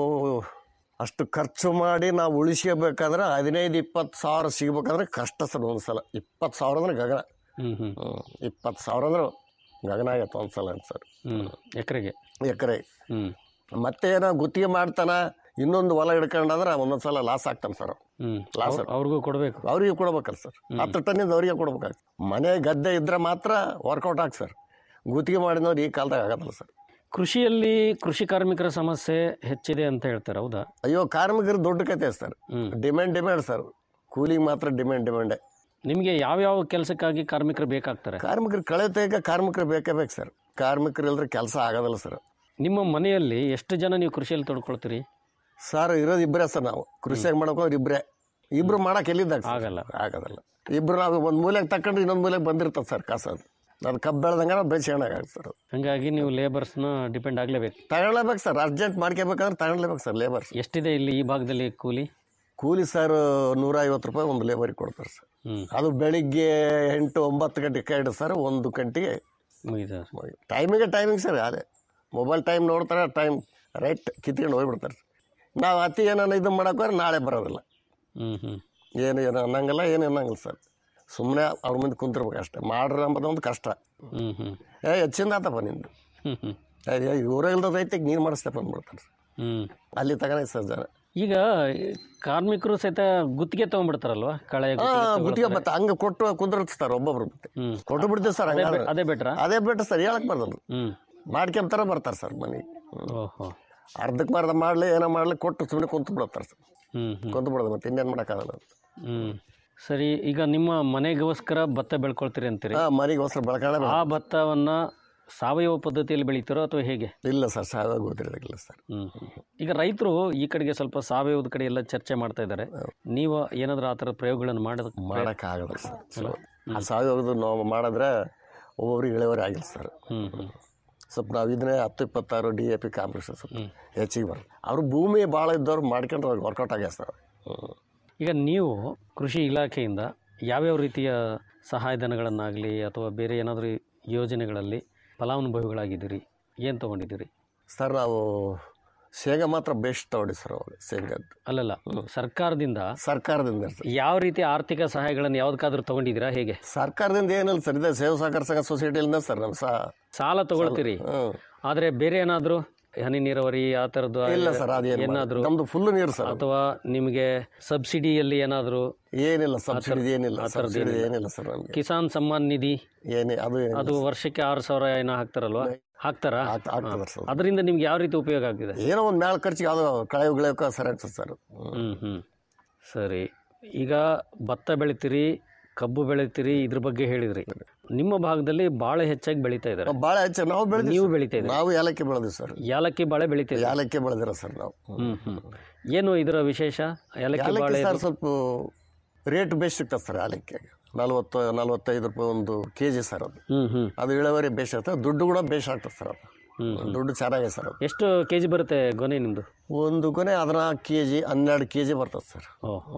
ಅಷ್ಟು ಖರ್ಚು ಮಾಡಿ ನಾವು ಉಳಿಸ್ಕೋಬೇಕಾದ್ರೆ ಹದಿನೈದು ಇಪ್ಪತ್ತು ಸಾವಿರ ಸಿಗ್ಬೇಕಂದ್ರೆ ಕಷ್ಟ ಸರ್ ಒಂದು ಸಲ ಇಪ್ಪತ್ತು ಸಾವಿರ ಅಂದ್ರೆ ಗಗನ ಹ್ಮ್ ಹ್ಮ್ ಹ್ಞೂ ಇಪ್ಪತ್ತು ಸಾವಿರ ಅಂದ್ರೆ ಗಗನ ಆಗೈತೆ ಒಂದು ಸಲ ಅಂತ ಸರ್ ಹ್ಮ್ ಎಕರೆಗೆ ಎಕರೆ ಹ್ಮ್ ಮತ್ತೆ ಏನೋ ಗುತ್ತಿಗೆ ಮಾಡ್ತಾನ ಇನ್ನೊಂದು ಹೊಲ ಹಿಡ್ಕೊಂಡಂದ್ರೆ ಒಂದೊಂದು ಸಲ ಲಾಸ್ ಆಗ್ತಾನೆ ಸರ್ ಹ್ಮ್ ಲಾಸ್ ಅವ್ರ್- ಅವ್ರಿಗೂ ಕೊಡಬೇಕು ಅವ್ರಿಗೆ ಕೊಡ್ಬೇಕಲ್ಲ ಸರ್ ಹತ್ತು ಟನ್ನಿಂದ ಅವ್ರಿಗೆ ಕೊಡ್ಬೇಕಾಗ್ತದೆ ಮನೆ ಗದ್ದೆ ಇದ್ರೆ ಮಾತ್ರ ವರ್ಕೌಟ್ ಆಗಿ ಸರ್ ಗುತ್ತಿಗೆ ಮಾಡಿದವ್ರು ಈ ಕಾಲದಾಗ ಆಗೋದಿಲ್ಲ ಸರ್ ಕೃಷಿಯಲ್ಲಿ ಕೃಷಿ ಕಾರ್ಮಿಕರ ಸಮಸ್ಯೆ ಹೆಚ್ಚಿದೆ ಅಂತ ಹೇಳ್ತಾರೆ ಹೌದಾ ಅಯ್ಯೋ ಕಾರ್ಮಿಕರು ದೊಡ್ಡ ಕತೆ sir hmm demand demand sir ಕೂಲಿಗೆ ಮಾತ್ರ ಡಿಮ್ಯಾಂಡ್ ಡಿಮ್ಯಾಂಡೇ ನಿಮಗೆ ಯಾವ್ಯಾವ ಕೆಲಸಕ್ಕಾಗಿ ಕಾರ್ಮಿಕರು ಬೇಕಾಗ್ತಾರೆ ಕಾರ್ಮಿಕರು ಕಳೆ ತೆಗ ಕಾರ್ಮಿಕರು ಬೇಕೇ ಬೇಕು ಸರ್ ಕಾರ್ಮಿಕರು ಇಲ್ಲದ್ರೆ ಕೆಲಸ ಆಗೋದಿಲ್ಲ ಸರ್ ನಿಮ್ಮ ಮನೆಯಲ್ಲಿ ಎಷ್ಟು ಜನ ನೀವು ಕೃಷಿಯಲ್ಲಿ ತೊಡ್ಕೊಳ್ತೀರಿ ಸರ್ ಇರೋದು ಇಬ್ಬರೇ ಸರ್ ನಾವು ಕೃಷಿಯಾಗಿ ಮಾಡೋಕೋದ್ರೆ ಇಬ್ಬರೇ ಇಬ್ರು ಮಾಡಕ್ಕೆ ಎಲ್ಲಿದ್ದಾಗ ಸರ್? ಆಗಲ್ಲ. ಆಗೋದಿಲ್ಲ ಇಬ್ರು ನಾವು ಒಂದು ಮೂಲೆಗೆ ತಗೊಂಡು ಇನ್ನೊಂದು ಮೂಲೆಗೆ ಬಂದಿರ್ತದೆ ಸರ್ ಕಾಸು ಅದು ಅದು ಕಬ್ಬು ಬೆಳೆದಂಗೆ ಬೆಳೆಸ್ಕೊಂಡಾಗ ಸರ್ ಅದು ಹಂಗಾಗಿ ನೀವು ಲೇಬರ್ಸ್ನ ಡಿಪೆಂಡ್ ಆಗಲೇಬೇಕು ತಗೊಳ್ಲೇಬೇಕು ಸರ್ ಅರ್ಜೆಂಟ್ ಮಾಡ್ಕೋಬೇಕಂದ್ರೆ ತಗೊಳ್ಲೇಬೇಕು ಸರ್ ಲೇಬರ್ಸ್ ಎಷ್ಟಿದೆ ಇಲ್ಲಿ ಈ ಭಾಗದಲ್ಲಿ ಕೂಲಿ ಕೂಲಿ ಸರ್ ನೂರ ಐವತ್ತು ರೂಪಾಯಿ ಒಂದು ಲೇಬರಿಗೆ ಕೊಡ್ತಾರೆ ಸರ್ ಹ್ಮ್ ಅದು ಬೆಳಿಗ್ಗೆ ಎಂಟು ಒಂಬತ್ತು ಗಂಟೆಗೆ ಕೈಡು ಸರ್ ಒಂದು ಗಂಟೆಗೆ ಮುಗಿದ ಟೈಮಿಗೆ ಟೈಮಿಂಗ್ ಸರ್ ಅದೇ ಮೊಬೈಲ್ ಟೈಮ್ ನೋಡ್ತಾರೆ ಟೈಮ್ ರೈಟ್ ಕಿತ್ಕೊಂಡು ಹೋಗ್ಬಿಡ್ತಾರೆ ನಾವು ಅತಿ ಏನಾನ ಇದು ಮಾಡೋಕ್ಕೋದ್ರೆ ನಾಳೆ ಬರೋದಿಲ್ಲ ಹ್ಮ್ ಹ್ಮ್ ಏನು ಏನು ಅನ್ನಂಗಿಲ್ಲ ಏನು ಅನ್ನಂಗಿಲ್ಲ ಸರ್ ಸುಮ್ಮನೆ ಅವ್ರ ಮುಂದೆ ಕುಂತಿರ್ಬೇಕು ಅಷ್ಟೇ ಮಾಡ್ರಿ ಅಂಬೋದು ಒಂದು ಕಷ್ಟ ಹ್ಮ್ ಹ್ಮ್ ಏ ಹೆಚ್ಚಿಂದ ಆತಪ್ಪ ನಿಂದು ಹ್ಮ್ ಹ್ಮ್ ಏ ಇವ್ರ ಇಲ್ದ ರೈತಿಗೆ ನೀನು ಮಾಡಿಸ್ತೇಪ ಅಂದ್ಬಿಡ್ತಾರೆ ಹ್ಮ್ ಅಲ್ಲಿ ತಗೊಂಡೆ ಸರ್ ಜನ ಈಗ ಕಾರ್ಮಿಕರು ಸಹಿತ ಗುತ್ತಿಗೆ ತಗೊಂಡ್ಬಿಡ್ತಾರಲ್ವಾ ಕಳೆ ಹಾಂ ಗುತ್ತಿಗೆ ಗುತ್ತಿಗೆ ಮತ್ತೆ ಹಂಗೆ ಕೊಟ್ಟು ಕುಂದಿರುತ್ತೆ ಸರ್ ಒಬ್ಬೊಬ್ರು ಮತ್ತೆ ಹ್ಮ್ ಕೊಟ್ಟು ಬಿಡ್ತೀವಿ ಸರ್ ಹಂಗಾದ್ರೆ ಅದೇ ಬೆಟ್ರಾ ಅದೇ ಬಿಟ್ಟು ಸರ್ ಹೇಳಕ್ ಬರ್ತಲ್ಲ ಹ್ಮ್ ಮಾಡ್ಕೊಂತಾರ ಬರ್ತಾರೆ ಸರ್ ಮನೆಗೆ ಹ್ಮ್. ಓಹೋ ಅರ್ಧಕ್ಕೆ ಮಾರ್ದ ಮಾಡಲಿ ಏನೋ ಮಾಡಲಿ ಕೊಟ್ಟು ಸುಮ್ಮನೆ ಕುಂತು ಬಿಡತ್ತಾರೆ ಸರ್ ಹ್ಞೂ ಹ್ಞೂ ಕುಂತು ಬಿಡೋದು ಮತ್ತೆ ಇನ್ನೇನು ಮಾಡೋಕ್ಕಾಗಲ್ಲ ಅಂತ ಹ್ಞೂ ಸರಿ ಈಗ ನಿಮ್ಮ ಮನೆಗೋಸ್ಕರ ಭತ್ತ ಬೆಳ್ಕೊಳ್ತೀರಿ ಅಂತೀರಿ ಹಾಂ ಮನೆಗೋಸ್ಕರ ಬೆಳ್ಕೊಳ್ಳೋ ಆ ಭತ್ತವನ್ನು ಸಾವಯವ ಪದ್ಧತಿಯಲ್ಲಿ ಬೆಳಿತೀರೋ ಅಥವಾ ಹೇಗೆ ಇಲ್ಲ ಸರ್ ಸಾವಾಗ ಗೊತ್ತಿರೋದಿಲ್ಲ ಸರ್ ಹ್ಮ್ ಈಗ ರೈತರು ಈ ಕಡೆಗೆ ಸ್ವಲ್ಪ ಸಾವಯವದ ಕಡೆ ಎಲ್ಲ ಚರ್ಚೆ ಮಾಡ್ತಾ ಇದ್ದಾರೆ ನೀವು ಏನಾದರೂ ಆ ಥರ ಪ್ರಯೋಗಗಳನ್ನು ಮಾಡೋದು ಮಾಡೋಕ್ಕಾಗಲ್ಲ ಸರ್ ಸೊ ಆ ಸಾವಯವದು ನಾವು ಮಾಡಿದ್ರೆ ಒಬ್ಬೊಬ್ರಿಗೆ ಇಳುವರಿ ಆಗಿಲ್ಲ ಸರ್ ಹ್ಞೂ ಹ್ಞೂ ಸ್ವಲ್ಪ ನಾವು ಇದನ್ನೇ ಹತ್ತು ಇಪ್ಪತ್ತಾರು ಡಿ ಎ ಪಿ ಕಾಂಪ್ಲೆಕ್ಸ್ ಸ್ವಲ್ಪ ಹೆಚ್ಚಿಗೆ ಬರ್ತದೆ ಅವರು ಭೂಮಿ ಭಾಳ ಇದ್ದವ್ರು ಮಾಡ್ಕೊಂಡ್ರೆ ಅವ್ರಿಗೆ ವರ್ಕೌಟ್ ಆಗ್ಯಾವ ಸರ್ ಹ್ಞೂ ಈಗ ನೀವು ಕೃಷಿ ಇಲಾಖೆಯಿಂದ ಯಾವ್ಯಾವ ರೀತಿಯ ಸಹಾಯಧನಗಳನ್ನಾಗಲಿ ಅಥವಾ ಬೇರೆ ಏನಾದರೂ ಯೋಜನೆಗಳಲ್ಲಿ ಫಲಾನುಭವಿಗಳಾಗಿದ್ದೀರಿ ಏನು ತೊಗೊಂಡಿದ್ದೀರಿ ಸರ್ ನಾವು ಶೇಂಗಾ ಮಾತ್ರ ಬೆಸ್ಟ್ ತಗೊಂಡಿ ಸರ್ ಅವಾಗ ಶೇಂಗಾದ್ದು ಅಲ್ಲಲ್ಲ ಸರ್ಕಾರದಿಂದ ಸರ್ಕಾರದಿಂದ ಸರ್ ಯಾವ ರೀತಿ ಆರ್ಥಿಕ ಸಹಾಯಗಳನ್ನು ಯಾವ್ದಕ್ಕಾದ್ರೂ ತೊಗೊಂಡಿದ್ದೀರಾ ಹೇಗೆ ಸರ್ಕಾರದಿಂದ ಏನಿಲ್ಲ ಸರ್ ಇದೆ ಸೇವಾ ಸಹಕಾರ ಸಂಘ ಸೊಸೈಟಿಯಿಂದ ಸರ್ ನಮ್ಮ ಸಹ ಸಾಲ ತಗೊಳ್ತೀರಿ ಹ್ಞೂ ಆದರೆ ಬೇರೆ ಏನಾದರೂ ಹನಿ ನೀರಾವರಿ ಆ ಥರದ್ದು ಇಲ್ಲ ಸರ್ ಅದೇನು ಏನಾದರೂ ನಮ್ದು ಫುಲ್ ನೀರು ಸರ್ ಅದು. ಅಥವಾ ನಿಮಗೆ ಸಬ್ಸಿಡಿಯಲ್ಲಿ ಏನಾದರೂ ಏನಿಲ್ಲ ಸಬ್ಸಿಡಿ ಏನಿಲ್ಲ ಸಬ್ಸಿಡಿ ಏನಿಲ್ಲ ಸರ್ ನಮಗೆ ಕಿಸಾನ್ ಸಮ್ಮಾನ್ ನಿಧಿ ಏನೇ ಅದು ಏನಿಲ್ಲ. ಅದು ವರ್ಷಕ್ಕೆ ಆರು ಸಾವಿರ ಏನೋ ಹಾಕ್ತಾರಲ್ವಾ ಹಾಕ್ತಾರಾ ಆಗ್- ಆಗ್ತದೆ ಸರ್ ಅದರಿಂದ ನಿಮ್ಗೆ ಯಾವ ರೀತಿ ಉಪಯೋಗ ಆಗ್ತಿದೆ ಏನೋ ಒಂದು ಮ್ಯಾಲ ಖರ್ಚಿಗೆ ಅದು ಕಳೆ ಗಿಳೆಯೋಕೆ ಸರಿ ಆಗ್ತದೆ ಸರ್ ಹ್ಞೂ ಹ್ಞೂ ಸರಿ ಈಗ ಭತ್ತ ಬೆಳಿತೀರಿ ಕಬ್ಬು ಬೆಳಿತೀರಿ ಇದ್ರ ಬಗ್ಗೆ ಹೇಳಿದ್ರಿ ನಿಮ್ಮ ಭಾಗದಲ್ಲಿ ಬಾಳೆ ಹೆಚ್ಚಾಗಿ ಬೆಳೀತಾ ಇದ್ದಾರೆ ಭಾಳ ಹೆಚ್ಚು ನಾವು ಬೆಳೆದಿವಿ ನೀವು ಬೆಳಿತಾ ಇದ್ದೀರಿ ನಾವು ಏಲಕ್ಕಿ ಬೆಳೆದಿವಿ ಸರ್ ಯಾಲಕ್ಕಿ ಬಾಳೆ ಬೆಳಿತೀರಿ ಏಲಕ್ಕಿ ಬೆಳೆದಿರ ಸರ್ ನಾವು ಹ್ಮ್ ಹ್ಮ್ ಏನು ಇದರ ವಿಶೇಷ ಏಲಕ್ಕಿ ಏಲಕ್ಕಿ ಬಾಳೆ ಸರ್ ಸ್ವಲ್ಪ ರೇಟ್ ಬೇಸ್ ಸಿಗ್ತದೆ ಸರ್ ಏಲಕ್ಕಿಗೆ ನಲ್ವತ್ತು ನಲ್ವತ್ತೈದು ರೂಪಾಯಿ ಒಂದು ಕೆ ಜಿ ಸರ್ ಅದು ಹ್ಮ್ ಹ್ಮ್ ಅದು ಇಳುವರಿ ಬೇಸ್ ಆಗ್ತದೆ ದುಡ್ಡು ಕೂಡ ಬೇಸ್ ಆಗ್ತದೆ ಸರ್ ಅದು ಹ್ಮ್, ದುಡ್ಡು ಚೆನ್ನಾಗಿದೆ ಸರ್ ಅದು ಎಷ್ಟು ಕೆ ಜಿ ಬರುತ್ತೆ ಗೊನೆ ನಿಮ್ಮದು ಒಂದು ಕೊನೆ ಹದಿನಾಲ್ಕು ಕೆ ಜಿ ಹನ್ನೆರಡು ಕೆ ಜಿ ಬರ್ತದೆ ಸರ್ ಓಹ್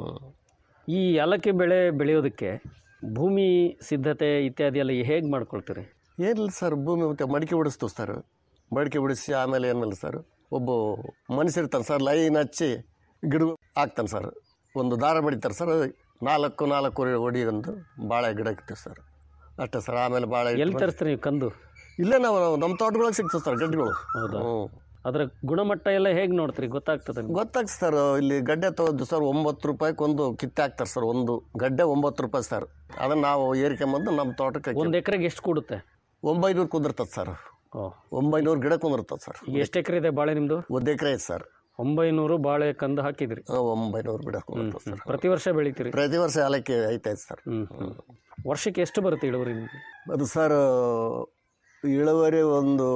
ಈ ಏಲಕ್ಕಿ ಬೆಳೆ ಬೆಳೆಯೋದಕ್ಕೆ ಭೂಮಿ ಸಿದ್ಧತೆ ಇತ್ಯಾದಿ ಎಲ್ಲ ಹೇಗೆ ಮಾಡ್ಕೊಳ್ತೀರಿ ಏನಿಲ್ಲ ಸರ್ ಭೂಮಿ ಮತ್ತೆ ಮಡಿಕೆ ಬಿಡಿಸ್ತೀವಿ ಸರ್ ಮಡಿಕೆ ಬಿಡಿಸಿ ಆಮೇಲೆ ಏನಿಲ್ಲ ಸರ್ ಒಬ್ಬ ಮನುಷ್ಯ ಇರ್ತಾನೆ ಸರ್ ಲೈನ್ ಹಚ್ಚಿ ಗಿಡ ಹಾಕ್ತಾನೆ ಸರ್ ಒಂದು ದಾರ ಬಡಿತಾರೆ ಸರ್ ನಾಲ್ಕು ನಾಲ್ಕು ಹೊಡಿಯೊಂದು ಬಾಳೆ ಗಿಡ ಇಕ್ತೀವಿ ಸರ್ ಅಷ್ಟೇ ಸರ್ ಆಮೇಲೆ ಬಾಳೆ ಇಟ್ಟು ಎಲ್ಲಿ ತರಿಸ್ತೀರಿ ನೀವು ಕಂದು ಇಲ್ಲೇ ನಾವು ನಮ್ಮ ತೋಟಗಳಿಗೆ ಸಿಗ್ತದೆ ಸರ್ ಗಡ್ಡೆಗಳು ಹೌದಾ ಹ್ಞೂ ಅದರ ಗುಣಮಟ್ಟ ಎಲ್ಲ ಹೇಗೆ ನೋಡ್ತೀರಿ ಗೊತ್ತಾಗ್ತದೆ ನಿಮ್ಗೆ? ಗೊತ್ತಾಗ್ತದೆ ಸರ್ ಇಲ್ಲಿ ಗಡ್ಡೆ ತಗೋದು ಸರ್ ಒಂಬತ್ತು ರೂಪಾಯಿಗೆ ಒಂದು ಕಿತ್ತೆ ಹಾಕ್ತಾರೆ ಸರ್ ಒಂದು ಗಡ್ಡೆ ಒಂಬತ್ತು ರೂಪಾಯಿ ಸರ್ ಅದನ್ನು ನಾವು ಏರಿಕೊಂಬಂದು ನಮ್ಮ ತೋಟಕ್ಕೆ ಹಾಕಿ- ಒಂದು ಎಕರೆಗೆ ಎಷ್ಟು ಕೊಡುತ್ತೆ ಒಂಬೈನೂರು ಕುಂದಿರ್ತದೆ ಸರ್ ಓಹ್ ಒಂಬೈನೂರು ಗಿಡ ಕುಂದಿರ್ತದೆ ಸರ್ ಈಗ ಎಷ್ಟು ಎಕರೆ ಇದೆ ಬಾಳೆ ನಿಮ್ಮದು ಒಂದು ಎಕರೆ ಐತೆ ಸರ್ ಒಂಬೈನೂರು ಬಾಳೆ ಕಂದು ಹಾಕಿದ್ರಿ ಆ, ಒಂಬೈನೂರು ಗಿಡ ಕುಂದಿರ್ತದೆ ಸರ್ ಪ್ರತಿ ವರ್ಷ ಬೆಳಿತೀರಿ ಪ್ರತಿ ವರ್ಷ ಏಲಕ್ಕಿ ಐತೆ ಸರ್ ಹ್ಮ್ ಹ್ಮ್. ವರ್ಷಕ್ಕೆ ಎಷ್ಟು ಬರುತ್ತೆ ಇಳುವರಿ ನಿಮ್ಗೆ ಅದು ಸರ್ ಇಳುವರಿ ಒಂದು